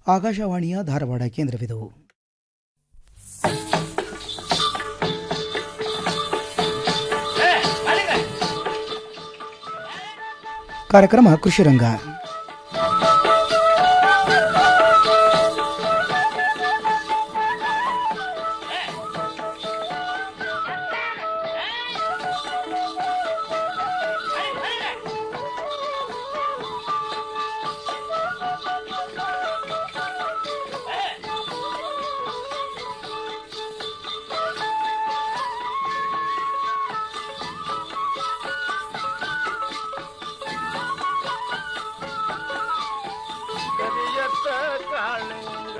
ಆಕಾಶವಾಣಿಯ ಧಾರವಾಡ ಕೇಂದ್ರವಿದು ಕಾರ್ಯಕ್ರಮ ಕೃಷಿರಂಗ ಕರಿಯತ್ತ ಕಾಳಿಂಗ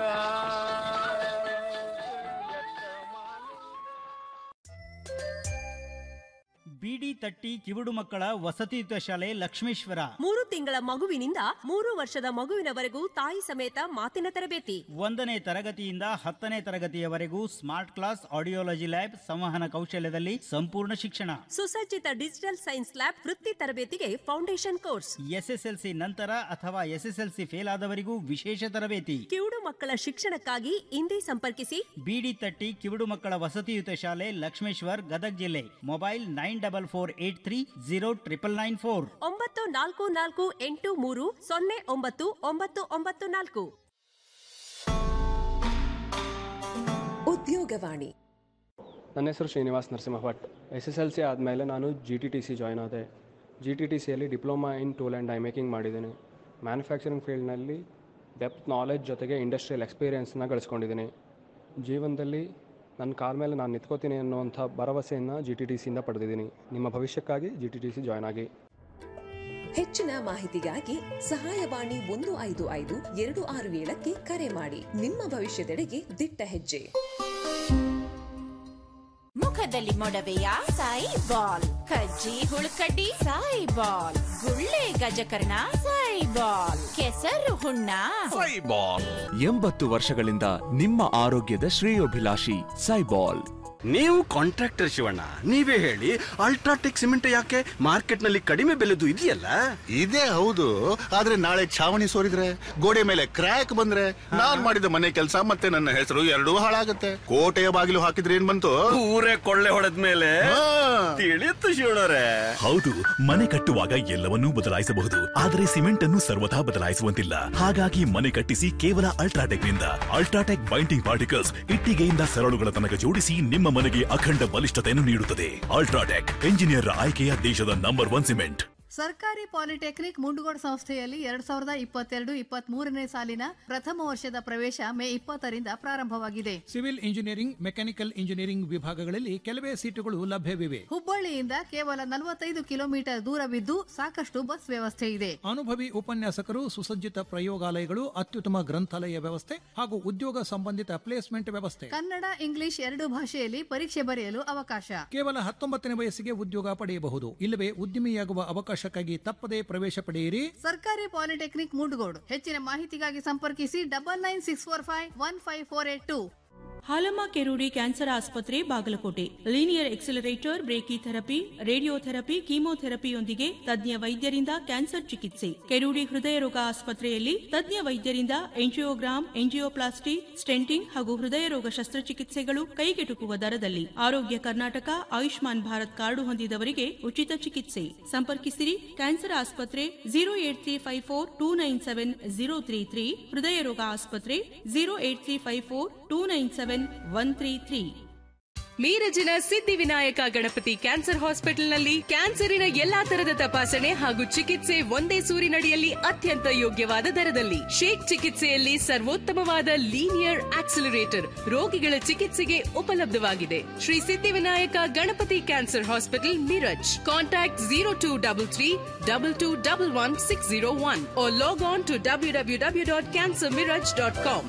ಬಿಡಿ ತಟ್ಟಿ ಕಿವುಡು ಮಕ್ಕಳ ವಸತಿಯುತ ಶಾಲೆ ಲಕ್ಷ್ಮೇಶ್ವರ ಮೂರು ತಿಂಗಳ ಮಗುವಿನಿಂದ ಮೂರು ವರ್ಷದ ಮಗುವಿನವರೆಗೂ ತಾಯಿ ಸಮೇತ ಮಾತಿನ ತರಬೇತಿ ಒಂದನೇ ತರಗತಿಯಿಂದ ಹತ್ತನೇ ತರಗತಿಯವರೆಗೂ ಸ್ಮಾರ್ಟ್ ಕ್ಲಾಸ್ ಆಡಿಯೋಲಜಿ ಲ್ಯಾಬ್ ಸಂವಹನ ಕೌಶಲ್ಯದಲ್ಲಿ ಸಂಪೂರ್ಣ ಶಿಕ್ಷಣ ಸುಸಜ್ಜಿತ ಡಿಜಿಟಲ್ ಸೈನ್ಸ್ ಲ್ಯಾಬ್ ವೃತ್ತಿ ತರಬೇತಿಗೆ ಫೌಂಡೇಶನ್ ಕೋರ್ಸ್ ಎಸ್ಎಸ್ಎಲ್ಸಿ ನಂತರ ಅಥವಾ ಎಸ್ಎಸ್ಎಲ್ಸಿ ಫೇಲ್ ಆದವರಿಗೂ ವಿಶೇಷ ತರಬೇತಿ ಕಿವುಡು ಮಕ್ಕಳ ಶಿಕ್ಷಣಕ್ಕಾಗಿ ಇಂದೇ ಸಂಪರ್ಕಿಸಿ ಬಿಡಿ ತಟ್ಟಿ ಕಿವುಡು ಮಕ್ಕಳ ವಸತಿಯುತ ಶಾಲೆ ಲಕ್ಷ್ಮೇಶ್ವರ್ ಗದಗ್ ಜಿಲ್ಲೆ mobile nine double four eight three zero triple nine four ಒಂಬತ್ತು ನಾಲ್ಕು ನಾಲ್ಕು ಎಂಟು ಮೂರು ಸೊನ್ನೆ ಒಂಬತ್ತು ಒಂಬತ್ತು ಒಂಬತ್ತು ನಾಲ್ಕು ಉದ್ಯೋಗವಾಣಿ ನನ್ನ ಹೆಸರು Srinivas Narasimhabhat S S L C ಆದಮೇಲೆ ನಾನು G T T C join ಆದೆ ಜಿ ಟಿ ಟಿ ಸಿಯಲ್ಲಿ diploma in tool and die making ಮಾಡಿದ್ದೀನಿ ಮ್ಯಾನುಫ್ಯಾಕ್ಚರಿಂಗ್ ಫೀಲ್ಡ್ನಲ್ಲಿ ಡೆಪ್ತ್ ನಾಲೆಜ್ ಜೊತೆಗೆ ಇಂಡಸ್ಟ್ರಿಯಲ್ ಎಕ್ಸ್ಪೀರಿಯೆನ್ಸ್ನ ಗಳಿಸ್ಕೊಂಡಿದ್ದೀನಿ ಜೀವನದಲ್ಲಿ ನನ್ನ ಕಾಲ ಮೇಲೆ ನಾನು ನಿಂತ್ಕೋತೀನಿ ಅನ್ನುವಂಥ ಭರವಸೆಯನ್ನು ಜಿ ಟಿ ಟಿ ಸಿಯಿಂದ ಪಡೆದಿದ್ದೀನಿ ನಿಮ್ಮ ಭವಿಷ್ಯಕ್ಕಾಗಿ G T T C join ಆಗಿ ಹೆಚ್ಚಿನ ಮಾಹಿತಿಗಾಗಿ ಸಹಾಯವಾಣಿ ಒಂದು ಐದು ಐದು ಎರಡು ಆರು ಏಳಕ್ಕೆ ಕರೆ ಮಾಡಿ ನಿಮ್ಮ ಭವಿಷ್ಯದೆಡೆಗೆ ದಿಟ್ಟ ಹೆಜ್ಜೆ ಮುಖದಲ್ಲಿ ಮೊಡವೆಯ ಸಾಯಿ ಬಾಲ್ ಕಜ್ಜಿ ಹುಳುಕಡ್ಡಿ ಸಾಯಿ ಬಾಲ್ ಗುಳ್ಳೆ ಗಜಕರ್ಣ ಸಾಯಿ ಬಾಲ್ ಕೆಸರು ಹುಣ್ಣ ಎಂಬತ್ತು ವರ್ಷಗಳಿಂದ ನಿಮ್ಮ ಆರೋಗ್ಯದ ಶ್ರೇಯೋಭಿಲಾಷಿ ಸೈಬಾಲ್ ನೀವು ಕಾಂಟ್ರಾಕ್ಟರ್ ಶಿವಣ್ಣ ನೀವೇ ಹೇಳಿ ಅಲ್ಟ್ರಾಟೆಕ್ ಸಿಮೆಂಟ್ ಯಾಕೆ ಮಾರ್ಕೆಟ್ ನಲ್ಲಿ ಕಡಿಮೆ ಬೆಲೆದು ಇದೆಯಲ್ಲ ಇದೇ ಹೌದು ಆದ್ರೆ ನಾಳೆ ಛಾವಣಿ ಸೋರಿದ್ರೆ ಗೋಡೆ ಮೇಲೆ ಕ್ರ್ಯಾಕ್ ಬಂದ್ರೆ ನಾನ್ ಮಾಡಿದ ಮನೆ ಕೆಲಸ ಮತ್ತೆ ನನ್ನ ಹೆಸರು ಎರಡೂ ಹಾಳಾಗತ್ತೆ ಕೋಟೆಯ ಬಾಗಿಲು ಹಾಕಿದ್ರೆ ಏನ್ ಬಂತು ಊರೇ ಕೊಳ್ಳೆ ಹೊಡೆದ ಮೇಲೆ ಹಾ. ತಿಳಿಯುತ್ತು ಶಿವಣ್ಣರೇ ಹೌದು ಮನೆ ಕಟ್ಟುವಾಗ ಎಲ್ಲವನ್ನೂ ಬದಲಾಯಿಸಬಹುದು ಆದರೆ ಸಿಮೆಂಟ್ ಅನ್ನು ಸರ್ವಥಾ ಬದಲಾಯಿಸುವಂತಿಲ್ಲ ಹಾಗಾಗಿ ಮನೆ ಕಟ್ಟಿಸಿ ಕೇವಲ ಅಲ್ಟ್ರಾಟೆಕ್ ನಿಂದ ಅಲ್ಟ್ರಾಟೆಕ್ ಬೈಂಡಿಂಗ್ ಪಾರ್ಟಿಕಲ್ಸ್ ಇಟ್ಟಿಗೆಯಿಂದ ಸರಳುಗಳ ತನಕ ಜೋಡಿಸಿ ನಿಮ್ಮ ಮನೆಗೆ ಅಖಂಡ ಬಲಿಷ್ಠತೆಯನ್ನು ನೀಡುತ್ತದೆ ಅಲ್ಟ್ರಾಟೆಕ್ ಎಂಜಿನಿಯರ್ ಆಯ್ಕೆಯ ದೇಶದ ನಂಬರ್ ಒನ್ ಸಿಮೆಂಟ್ ಸರ್ಕಾರಿ ಪಾಲಿಟೆಕ್ನಿಕ್ ಮುಂಡಗೋಡ್ ಸಂಸ್ಥೆಯಲ್ಲಿ ಎರಡ್ ಸಾವಿರದ ಇಪ್ಪತ್ತೆರಡು ಇಪ್ಪತ್ತ್ ಮೂರನೇ ಸಾಲಿನ ಪ್ರಥಮ ವರ್ಷದ ಪ್ರವೇಶ ಮೇ ಇಪ್ಪತ್ತರಿಂದ ಪ್ರಾರಂಭವಾಗಿದೆ ಸಿವಿಲ್ ಇಂಜಿನಿಯರಿಂಗ್ ಮೆಕ್ಯಾನಿಕಲ್ ಇಂಜಿನಿಯರಿಂಗ್ ವಿಭಾಗಗಳಲ್ಲಿ ಕೆಲವೇ ಸೀಟುಗಳು ಲಭ್ಯವಿವೆ ಹುಬ್ಬಳ್ಳಿಯಿಂದ ಕೇವಲ ನಲವತ್ತೈದು ಕಿಲೋಮೀಟರ್ ದೂರವಿದ್ದು ಸಾಕಷ್ಟು ಬಸ್ ವ್ಯವಸ್ಥೆ ಇದೆ ಅನುಭವಿ ಉಪನ್ಯಾಸಕರು ಸುಸಜ್ಜಿತ ಪ್ರಯೋಗಾಲಯಗಳು ಅತ್ಯುತ್ತಮ ಗ್ರಂಥಾಲಯ ವ್ಯವಸ್ಥೆ ಹಾಗೂ ಉದ್ಯೋಗ ಸಂಬಂಧಿತ ಪ್ಲೇಸ್ಮೆಂಟ್ ವ್ಯವಸ್ಥೆ ಕನ್ನಡ ಇಂಗ್ಲಿಷ್ ಎರಡು ಭಾಷೆಯಲ್ಲಿ ಪರೀಕ್ಷೆ ಬರೆಯಲು ಅವಕಾಶ ಕೇವಲ ಹತ್ತೊಂಬತ್ತನೇ ವಯಸ್ಸಿಗೆ ಉದ್ಯೋಗ ಪಡೆಯಬಹುದು ಇಲ್ಲವೇ ಉದ್ಯಮಿಯಾಗುವ ಅವಕಾಶಕ್ಕಾಗಿ ತಪ್ಪದೇ ಪ್ರವೇಶ ಪಡೆಯಿರಿ ಸರ್ಕಾರಿ ಪಾಲಿಟೆಕ್ನಿಕ್ ಮುಂಡಗೋಡ್ ಹೆಚ್ಚಿನ ಮಾಹಿತಿಗಾಗಿ ಸಂಪರ್ಕಿಸಿ double nine six four five one five four eight two Halamma Kerudi cancer ಆಸ್ಪತ್ರೆ Bagalkote linear accelerator brachytherapy radiotherapy ಕೀಮೋಥೆರಪಿಯೊಂದಿಗೆ ತಜ್ಞ ವೈದ್ಯರಿಂದ ಕ್ಯಾನ್ಸರ್ ಚಿಕಿತ್ಸೆ ಕೆರೂಡಿ ಹೃದಯ ರೋಗ ಆಸ್ಪತ್ರೆಯಲ್ಲಿ ತಜ್ಞ ವೈದ್ಯರಿಂದ ಎಂಜಿಯೋಗ್ರಾಮ್ ಎಂಜಿಯೋಪ್ಲಾಸ್ಟಿ ಸ್ಟೆಂಟಿಂಗ್ ಹಾಗೂ ಹೃದಯ ರೋಗ ಶಸ್ತ್ರಚಿಕಿತ್ಸೆಗಳು ಕೈಗೆಟುಕುವ ದರದಲ್ಲಿ ಆರೋಗ್ಯ ಕರ್ನಾಟಕ ಆಯುಷ್ಮಾನ್ ಭಾರತ್ ಕಾರ್ಡು ಹೊಂದಿದವರಿಗೆ ಉಚಿತ ಚಿಕಿತ್ಸೆ ಸಂಪರ್ಕಿಸಿರಿ ಕ್ಯಾನ್ಸರ್ ಆಸ್ಪತ್ರೆ zero eight three five four two nine seven zero three three ಹೃದಯ ರೋಗ ಆಸ್ಪತ್ರೆ zero eight three five four two nine seven one three three ಮೀರಜಿನ ಸಿದ್ಧಿವಿನಾಯಕ ಗಣಪತಿ ಕ್ಯಾನ್ಸರ್ ಹಾಸ್ಪಿಟಲ್ನಲ್ಲಿ ಕ್ಯಾನ್ಸರಿನ ಎಲ್ಲಾ ತರದ ತಪಾಸಣೆ ಹಾಗೂ ಚಿಕಿತ್ಸೆ ಒಂದೇ ಸೂರಿನಡಿಯಲ್ಲಿ ಅತ್ಯಂತ ಯೋಗ್ಯವಾದ ದರದಲ್ಲಿ ಶೇಕ್ ಚಿಕಿತ್ಸೆಯಲ್ಲಿ ಸರ್ವೋತ್ತಮವಾದ ಲೀನಿಯರ್ ಆಕ್ಸಿಲರೇಟರ್ ರೋಗಿಗಳ ಚಿಕಿತ್ಸೆಗೆ ಉಪಲಬ್ಧವಾಗಿದೆ Shri Siddhivinayak Ganapati cancer hospital Miraj contact zero two double three double two double one six zero one log on to W W W dot cancer Miraj dot com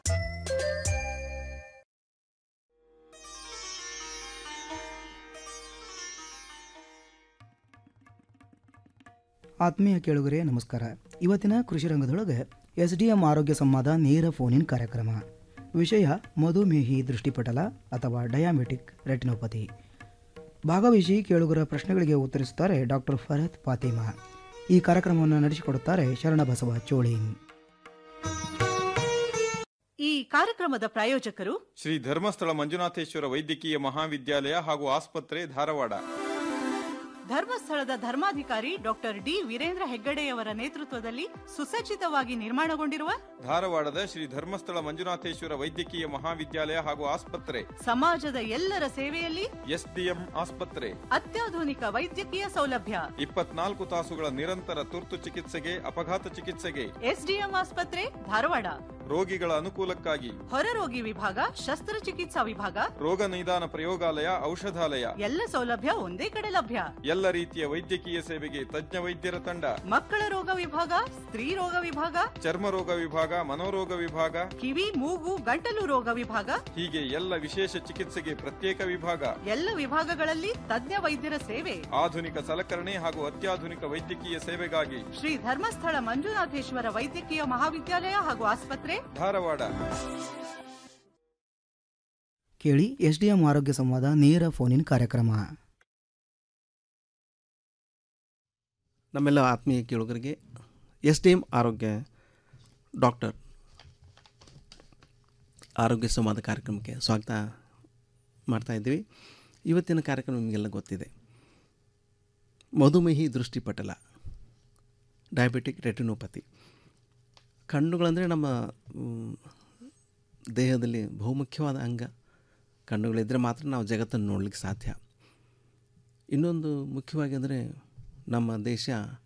ಆತ್ಮೀಯ ಕೇಳುಗರೆ ನಮಸ್ಕಾರ ಇವತ್ತಿನ ಕೃಷಿ ರಂಗದೊಳಗೆ ಎಸ್ ಡಿ ಎಂ ಆರೋಗ್ಯ ಸಂವಾದ ನೇರ ಫೋನ್ ಇನ್ ಕಾರ್ಯಕ್ರಮ ವಿಷಯ ಮಧುಮೇಹಿ ದೃಷ್ಟಿಪಟಲ ಅಥವಾ ಡಯಾಮೆಟಿಕ್ ರೆಟಿನೋಪತಿ ಭಾಗವಹಿಸಿ ಕೇಳುಗರ ಪ್ರಶ್ನೆಗಳಿಗೆ ಉತ್ತರಿಸುತ್ತಾರೆ ಡಾಕ್ಟರ್ ಫರತ್ ಫಾತಿಮಾ ಈ ಕಾರ್ಯಕ್ರಮವನ್ನು ನಡೆಸಿಕೊಡುತ್ತಾರೆ ಶರಣಬಸವ ಚೋಳಿ ಈ ಕಾರ್ಯಕ್ರಮದ ಪ್ರಾಯೋಜಕರು ಶ್ರೀ ಧರ್ಮಸ್ಥಳ ಮಂಜುನಾಥೇಶ್ವರ ವೈದ್ಯಕೀಯ ಮಹಾವಿದ್ಯಾಲಯ ಹಾಗೂ ಆಸ್ಪತ್ರೆ ಧಾರವಾಡ ಧರ್ಮಸ್ಥಳದ ಧರ್ಮಾಧಿಕಾರಿ ಡಾಕ್ಟರ್ ಡಿ ವೀರೇಂದ್ರ ಹೆಗ್ಗಡೆಯವರ ನೇತೃತ್ವದಲ್ಲಿ ಸುಸಜ್ಜಿತವಾಗಿ ನಿರ್ಮಾಣಗೊಂಡಿರುವ ಧಾರವಾಡದ ಶ್ರೀ ಧರ್ಮಸ್ಥಳ ಮಂಜುನಾಥೇಶ್ವರ ವೈದ್ಯಕೀಯ ಮಹಾವಿದ್ಯಾಲಯ ಹಾಗೂ ಆಸ್ಪತ್ರೆ ಸಮಾಜದ ಎಲ್ಲರ ಸೇವೆಯಲ್ಲಿ ಎಸ್ಡಿಎಂ ಆಸ್ಪತ್ರೆ ಅತ್ಯಾಧುನಿಕ ವೈದ್ಯಕೀಯ ಸೌಲಭ್ಯ ಇಪ್ಪತ್ನಾಲ್ಕು ತಾಸುಗಳ ನಿರಂತರ ತುರ್ತು ಚಿಕಿತ್ಸೆಗೆ ಅಪಘಾತ ಚಿಕಿತ್ಸೆಗೆ ಎಸ್ಡಿಎಂ ಆಸ್ಪತ್ರೆ ಧಾರವಾಡ ರೋಗಿಗಳ ಅನುಕೂಲಕ್ಕಾಗಿ ಹೊರರೋಗಿ ವಿಭಾಗ ಶಸ್ತ್ರಚಿಕಿತ್ಸಾ ವಿಭಾಗ ರೋಗ ನಿದಾನ ಪ್ರಯೋಗಾಲಯ ಔಷಧಾಲಯ ಎಲ್ಲ ಸೌಲಭ್ಯ ಒಂದೇ ಕಡೆ ಲಭ್ಯ ಎಲ್ಲ ರೀತಿಯ ವೈದ್ಯಕೀಯ ಸೇವೆಗೆ ತಜ್ಞ ವೈದ್ಯರ ತಂಡ ಮಕ್ಕಳ ರೋಗ ವಿಭಾಗ ಸ್ತ್ರೀ ರೋಗ ವಿಭಾಗ ಚರ್ಮ ರೋಗ ವಿಭಾಗ ಮನೋರೋಗ ವಿಭಾಗ ಕಿವಿ ಮೂಗು ಗಂಟಲು ರೋಗ ವಿಭಾಗ ಹೀಗೆ ಎಲ್ಲ ವಿಶೇಷ ಚಿಕಿತ್ಸೆಗೆ ಪ್ರತ್ಯೇಕ ವಿಭಾಗ ಎಲ್ಲ ವಿಭಾಗಗಳಲ್ಲಿ ತಜ್ಞ ವೈದ್ಯರ ಸೇವೆ ಆಧುನಿಕ ಸಲಕರಣೆ ಹಾಗೂ ಅತ್ಯಾಧುನಿಕ ವೈದ್ಯಕೀಯ ಸೇವೆಗಾಗಿ ಶ್ರೀ ಧರ್ಮಸ್ಥಳ ಮಂಜುನಾಥೇಶ್ವರ ವೈದ್ಯಕೀಯ ಮಹಾವಿದ್ಯಾಲಯ ಹಾಗೂ ಆಸ್ಪತ್ರೆ ಧಾರವಾಡ ಕೇಳಿ ಎಸ್ಡಿಎಂ ಆರೋಗ್ಯ ಸಂವಾದ ನೇರ ಫೋನಿನ್ ಕಾರ್ಯಕ್ರಮ ನಮ್ಮೆಲ್ಲ ಆತ್ಮೀಯ ಕೇಳುಗರಿಗೆ ಎಸ್ ಡಿ ಎಮ್ ಆರೋಗ್ಯ ಡಾಕ್ಟರ್ ಆರೋಗ್ಯ ಸಂವಾದ ಕಾರ್ಯಕ್ರಮಕ್ಕೆ ಸ್ವಾಗತ ಮಾಡ್ತಾ ಇದ್ದೀವಿ ಇವತ್ತಿನ ಕಾರ್ಯಕ್ರಮ ನಿಮಗೆಲ್ಲ ಗೊತ್ತಿದೆ ಮಧುಮೇಹಿ ದೃಷ್ಟಿಪಟಲ ಡಯಾಬಿಟಿಕ್ ರೆಟಿನೋಪತಿ ಕಣ್ಣುಗಳಂದರೆ ನಮ್ಮ ಮ್, ದೇಹದಲ್ಲಿ ಬಹುಮುಖ್ಯವಾದ ಅಂಗ ಕಣ್ಣುಗಳಿದ್ದರೆ ಮಾತ್ರ ನಾವು ಜಗತ್ತನ್ನು ನೋಡಲಿಕ್ಕೆ ಸಾಧ್ಯ ಇನ್ನೊಂದು ಮುಖ್ಯವಾಗಿ ಅಂದರೆ ನಮ್ಮ ದೇಶ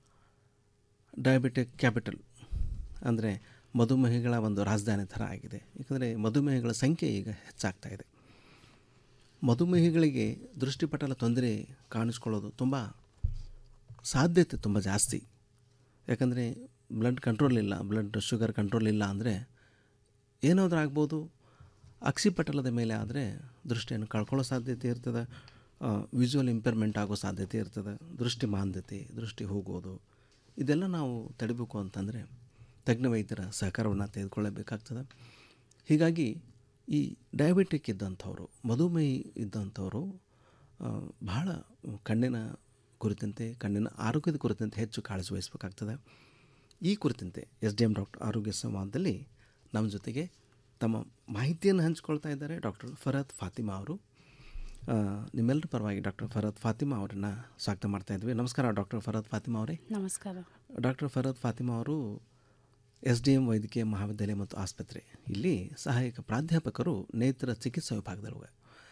ಡಯಾಬಿಟಿಕ್ ಕ್ಯಾಪಿಟಲ್ ಅಂದರೆ ಮಧುಮೇಹಿಗಳ ಒಂದು ರಾಜಧಾನಿ ಥರ ಆಗಿದೆ ಏಕೆಂದರೆ ಮಧುಮೇಹಿಗಳ ಸಂಖ್ಯೆ ಈಗ ಹೆಚ್ಚಾಗ್ತಾ ಇದೆ ಮಧುಮೇಹಿಗಳಿಗೆ ದೃಷ್ಟಿಪಟಲ ತೊಂದರೆ ಕಾಣಿಸ್ಕೊಳ್ಳೋದು ತುಂಬ ಸಾಧ್ಯತೆ ತುಂಬ ಜಾಸ್ತಿ ಯಾಕಂದರೆ ಬ್ಲಡ್ ಕಂಟ್ರೋಲ್ ಇಲ್ಲ ಬ್ಲಡ್ ಶುಗರ್ ಕಂಟ್ರೋಲ್ ಇಲ್ಲ ಅಂದರೆ ಏನಾದರೂ ಆಗ್ಬೋದು ಅಕ್ಷಿಪಟಲದ ಮೇಲೆ ಆದರೆ ದೃಷ್ಟಿಯನ್ನು ಕಳ್ಕೊಳ್ಳೋ ಸಾಧ್ಯತೆ ಇರ್ತದೆ ವಿಜುವಲ್ ಇಂಪೇರ್ಮೆಂಟ್ ಆಗೋ ಸಾಧ್ಯತೆ ಇರ್ತದೆ ದೃಷ್ಟಿ ಮಾಂದ್ಯತೆ ದೃಷ್ಟಿ ಹೋಗೋದು ಇದೆಲ್ಲ ನಾವು ತಡಿಬೇಕು ಅಂತಂದರೆ ತಜ್ಞ ವೈದ್ಯರ ಸಹಕಾರವನ್ನು ತೆಗೆದುಕೊಳ್ಳಬೇಕಾಗ್ತದೆ ಹೀಗಾಗಿ ಈ ಡಯಾಬಿಟಿಕ್ ಇದ್ದಂಥವರು ಮಧುಮೇಹಿ ಇದ್ದಂಥವರು ಆ, ಬಹಳ ಕಣ್ಣಿನ ಕುರಿತಂತೆ ಕಣ್ಣಿನ ಆರೋಗ್ಯದ ಕುರಿತಂತೆ ಹೆಚ್ಚು ಕಾಳಜಿ ವಹಿಸಬೇಕಾಗ್ತದೆ ಈ ಕುರಿತಂತೆ ಎಸ್ ಡಿ ಎಮ್ ಡಾಕ್ಟರ್ ಆರೋಗ್ಯ ಸಂವಾದದಲ್ಲಿ ನಮ್ಮ ಜೊತೆಗೆ ತಮ್ಮ ಮಾಹಿತಿಯನ್ನು ಹಂಚಿಕೊಳ್ತಾ ಇದ್ದಾರೆ ಡಾಕ್ಟರ್ ಫರದ್ ಫಾತಿಮಾ ಅವರು ಆ, ನಿಮ್ಮೆಲ್ಲರ ಪರವಾಗಿ ಡಾಕ್ಟರ್ ಫರದ್ ಫಾತಿಮಾ ಅವರನ್ನು ಸ್ವಾಗತ ಮಾಡ್ತಾ ಇದ್ವಿ ನಮಸ್ಕಾರ ಡಾಕ್ಟರ್ ಫರದ್ ಫಾತಿಮಾ ಅವರೇ ನಮಸ್ಕಾರ ಡಾಕ್ಟರ್ ಫರದ್ ಫಾತಿಮಾ ಅವರು ಎಸ್ ಡಿ ಎಮ್ ವೈದ್ಯಕೀಯ ಮಹಾವಿದ್ಯಾಲಯ ಮತ್ತು ಆಸ್ಪತ್ರೆ ಇಲ್ಲಿ ಸಹಾಯಕ ಪ್ರಾಧ್ಯಾಪಕರು ನೇತ್ರ ಚಿಕಿತ್ಸಾ ವಿಭಾಗದೊಳಗೆ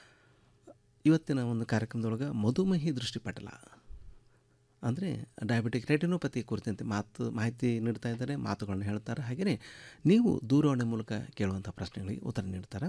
ಇವತ್ತಿನ ಒಂದು ಕಾರ್ಯಕ್ರಮದೊಳಗೆ ಮಧುಮೇಹಿ ದೃಷ್ಟಿಪಟಲ ಅಂದರೆ ಡಯಾಬಿಟಿಕ್ ರೆಟಿನೋಪತಿ ಕುರಿತಂತೆ ಮಾತು ಮಾಹಿತಿ ನೀಡ್ತಾ ಇದ್ದಾರೆ ಮಾತುಗಳನ್ನ ಹೇಳ್ತಾರೆ ಹಾಗೆಯೇ ನೀವು ದೂರವಾಣಿ ಮೂಲಕ ಕೇಳುವಂಥ ಪ್ರಶ್ನೆಗಳಿಗೆ ಉತ್ತರ ನೀಡ್ತಾರೆ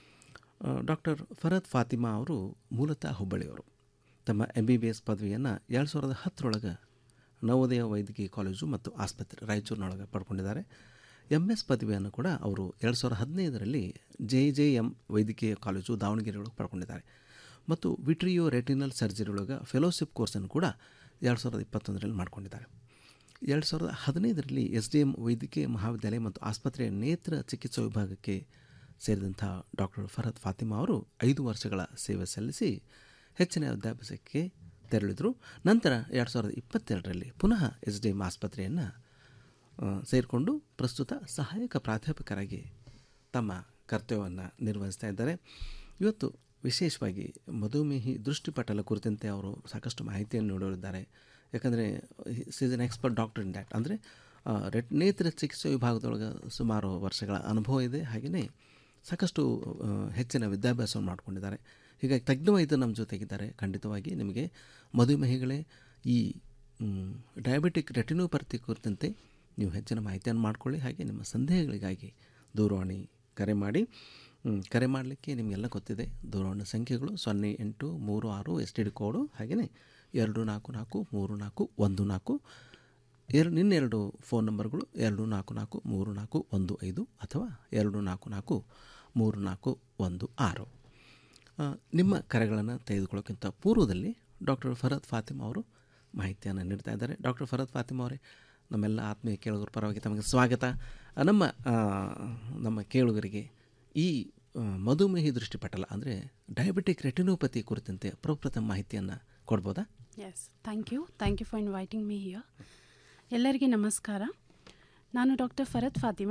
ಡಾಕ್ಟರ್ ಫರದ್ ಫಾತಿಮಾ ಅವರು ಮೂಲತಃ ಹುಬ್ಬಳ್ಳಿಯವರು ತಮ್ಮ ಎಂ ಬಿ ಬಿ ಎಸ್ ಪದವಿಯನ್ನು ಎರಡು ಸಾವಿರದ ಹತ್ತರೊಳಗೆ ನವೋದಯ ವೈದ್ಯಕೀಯ ಕಾಲೇಜು ಮತ್ತು ಆಸ್ಪತ್ರೆ ರಾಯಚೂರಿನೊಳಗೆ ಪಡ್ಕೊಂಡಿದ್ದಾರೆ ಎಮ್ ಎಸ್ ಪದವಿಯನ್ನು ಕೂಡ ಅವರು ಎರಡು ಸಾವಿರದ ಹದಿನೈದರಲ್ಲಿ ಜೆ ಜೆ ಎಮ್ ವೈದ್ಯಕೀಯ ಕಾಲೇಜು ದಾವಣಗೆರೆ ಒಳಗೆ ಪಡ್ಕೊಂಡಿದ್ದಾರೆ ಮತ್ತು ವಿಟ್ರಿಯೋ ರೆಟಿನಲ್ ಸರ್ಜರಿ ಒಳಗೆ ಫೆಲೋಶಿಪ್ ಕೋರ್ಸನ್ನು ಕೂಡ ಎರಡು ಸಾವಿರದ ಇಪ್ಪತ್ತೊಂದರಲ್ಲಿ ಮಾಡ್ಕೊಂಡಿದ್ದಾರೆ ಎರಡು ಸಾವಿರದ ಹದಿನೈದರಲ್ಲಿ ಎಸ್ ಡಿ ಎಮ್ ವೈದ್ಯಕೀಯ ಮಹಾವಿದ್ಯಾಲಯ ಮತ್ತು ಆಸ್ಪತ್ರೆಯ ನೇತ್ರ ಚಿಕಿತ್ಸಾ ವಿಭಾಗಕ್ಕೆ ಸೇರಿದಂಥ ಡಾಕ್ಟರ್ ಫರದ್ ಫಾತಿಮಾ ಅವರು ಐದು ವರ್ಷಗಳ ಸೇವೆ ಸಲ್ಲಿಸಿ ಹೆಚ್ಚಿನ ವಿದ್ಯಾಭ್ಯಾಸಕ್ಕೆ ತೆರಳಿದರು ನಂತರ ಎರಡು ಸಾವಿರದ ಇಪ್ಪತ್ತೆರಡರಲ್ಲಿ ಪುನಃ ಎಸ್ ಡಿ ಎಮ್ ಆಸ್ಪತ್ರೆಯನ್ನು ಸೇರಿಕೊಂಡು ಪ್ರಸ್ತುತ ಸಹಾಯಕ ಪ್ರಾಧ್ಯಾಪಕರಾಗಿ ತಮ್ಮ ಕರ್ತವ್ಯವನ್ನು ನಿರ್ವಹಿಸ್ತಾ ಇದ್ದಾರೆ ಇವತ್ತು ವಿಶೇಷವಾಗಿ ಮಧುಮೇಹಿ ದೃಷ್ಟಿಪಟಲ ಕುರಿತಂತೆ ಅವರು ಸಾಕಷ್ಟು ಮಾಹಿತಿಯನ್ನು ನೀಡಲಿದ್ದಾರೆ ಯಾಕಂದರೆ is an expert doctor in that ಅಂದರೆ ರೆಟ್ ನೇತ್ರ ಚಿಕಿತ್ಸೆ ವಿಭಾಗದೊಳಗೆ ಸುಮಾರು ವರ್ಷಗಳ ಅನುಭವ ಇದೆ ಹಾಗೆಯೇ ಸಾಕಷ್ಟು ಆ, ಹೆಚ್ಚಿನ ವಿದ್ಯಾಭ್ಯಾಸವನ್ನು ಮಾಡಿಕೊಂಡಿದ್ದಾರೆ ಹೀಗಾಗಿ ತಜ್ಞ ವೈದ್ಯರು ನಮ್ಮ ಜೊತೆಗಿದ್ದಾರೆ ಖಂಡಿತವಾಗಿ ನಿಮಗೆ ಮಧುಮೇಹಿಗಳೇ ಈ ಮ್, ಡಯಾಬಿಟಿಕ್ ರೆಟಿನೋಪತಿ ಕುರಿತಂತೆ ನೀವು ಹೆಚ್ಚಿನ ಮಾಹಿತಿಯನ್ನು ಮಾಡಿಕೊಳ್ಳಿ ಹಾಗೆ ನಿಮ್ಮ ಸಂದೇಹಗಳಿಗಾಗಿ ದೂರವಾಣಿ ಕರೆ ಮಾಡಿ ಮ್, ಕರೆ ಮಾಡಲಿಕ್ಕೆ ನಿಮಗೆಲ್ಲ ಗೊತ್ತಿದೆ ದೂರವಾಣಿ ಸಂಖ್ಯೆಗಳು ಸೊನ್ನೆ ಎಂಟು ಮೂರು ಆರು ಎಸ್ ಟಿ ಡಿ ಕೋಡು ಹಾಗೆಯೇ ಎರಡು ನಾಲ್ಕು ನಾಲ್ಕು ಮೂರು ನಾಲ್ಕು ಒಂದು ನಾಲ್ಕು ಎರಡು ಇನ್ನೆರಡು ಫೋನ್ ನಂಬರ್ಗಳು ಎರಡು ನಾಲ್ಕು ನಾಲ್ಕು ಮೂರು ನಾಲ್ಕು ಒಂದು ಐದು ಅಥವಾ ಎರಡು ನಾಲ್ಕು ನಾಲ್ಕು ಮೂರು ನಾಲ್ಕು ಒಂದು ಆರು ಆ, ನಿಮ್ಮ ಕರೆಗಳನ್ನು ತೆಗೆದುಕೊಳ್ಳೋಕ್ಕಿಂತ ಪೂರ್ವದಲ್ಲಿ ಡಾಕ್ಟರ್ ಫರದ್ ಫಾತಿಮಾ ಅವರು ಮಾಹಿತಿಯನ್ನು ನೀಡ್ತಾ ಇದ್ದಾರೆ ಡಾಕ್ಟರ್ ಫರದ್ ಫಾತಿಮಾ ಅವರೇ ನಮ್ಮೆಲ್ಲ ಆತ್ಮೀಯ ಕೇಳುಗರ ಪರವಾಗಿ ತಮಗೆ ಸ್ವಾಗತ ಆ, ನಮ್ಮ ಆ, ನಮ್ಮ ಕೇಳುಗರಿಗೆ ಈ ಆ, ಮಧುಮೇಹಿ ದೃಷ್ಟಿಪಟಲ ಅಂದರೆ ಡಯಾಬಿಟಿಕ್ ರೆಟಿನೋಪತಿ ಕುರಿತಂತೆ ಪ್ರಪ್ರಥಮ ಮಾಹಿತಿಯನ್ನು ಕೊಡ್ಬೋದಾ yes thank you thank you for inviting me here ಎಲ್ಲರಿಗೆ ನಮಸ್ಕಾರ ನಾನು doctor Farad Fatima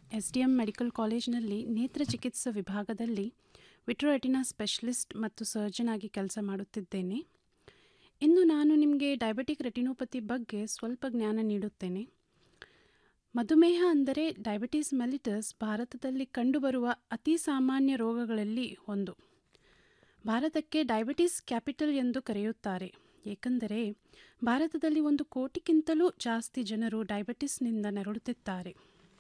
S D M medical ಕಾಲೇಜಿನಲ್ಲಿ ನೇತ್ರ ಚಿಕಿತ್ಸಾ ವಿಭಾಗದಲ್ಲಿ ವಿಟ್ರೋರೆಟಿನಾ ಸ್ಪೆಷಲಿಸ್ಟ್ ಮತ್ತು ಸರ್ಜನ್ ಆಗಿ ಕೆಲಸ ಮಾಡುತ್ತಿದ್ದೇನೆ ಇಂದು ನಾನು ನಿಮಗೆ ಡಯಾಬಿಟಿಕ್ ರೆಟಿನೋಪತಿ ಬಗ್ಗೆ ಸ್ವಲ್ಪ ಜ್ಞಾನ ನೀಡುತ್ತೇನೆ ಮಧುಮೇಹ ಅಂದರೆ ಡಯಾಬಿಟಿಸ್ ಮೆಲಿಟಸ್ ಭಾರತದಲ್ಲಿ ಕಂಡುಬರುವ ಅತಿ ಸಾಮಾನ್ಯ ರೋಗಗಳಲ್ಲಿ ಒಂದು ಭಾರತಕ್ಕೆ ಡಯಾಬಿಟಿಸ್ ಕ್ಯಾಪಿಟಲ್ ಎಂದು ಕರೆಯುತ್ತಾರೆ ಏಕೆಂದರೆ ಭಾರತದಲ್ಲಿ ಒಂದು ಕೋಟಿಗಿಂತಲೂ ಜಾಸ್ತಿ ಜನರು ಡಯಾಬಿಟಿಸ್ನಿಂದ ನರಳುತ್ತಿದ್ದಾರೆ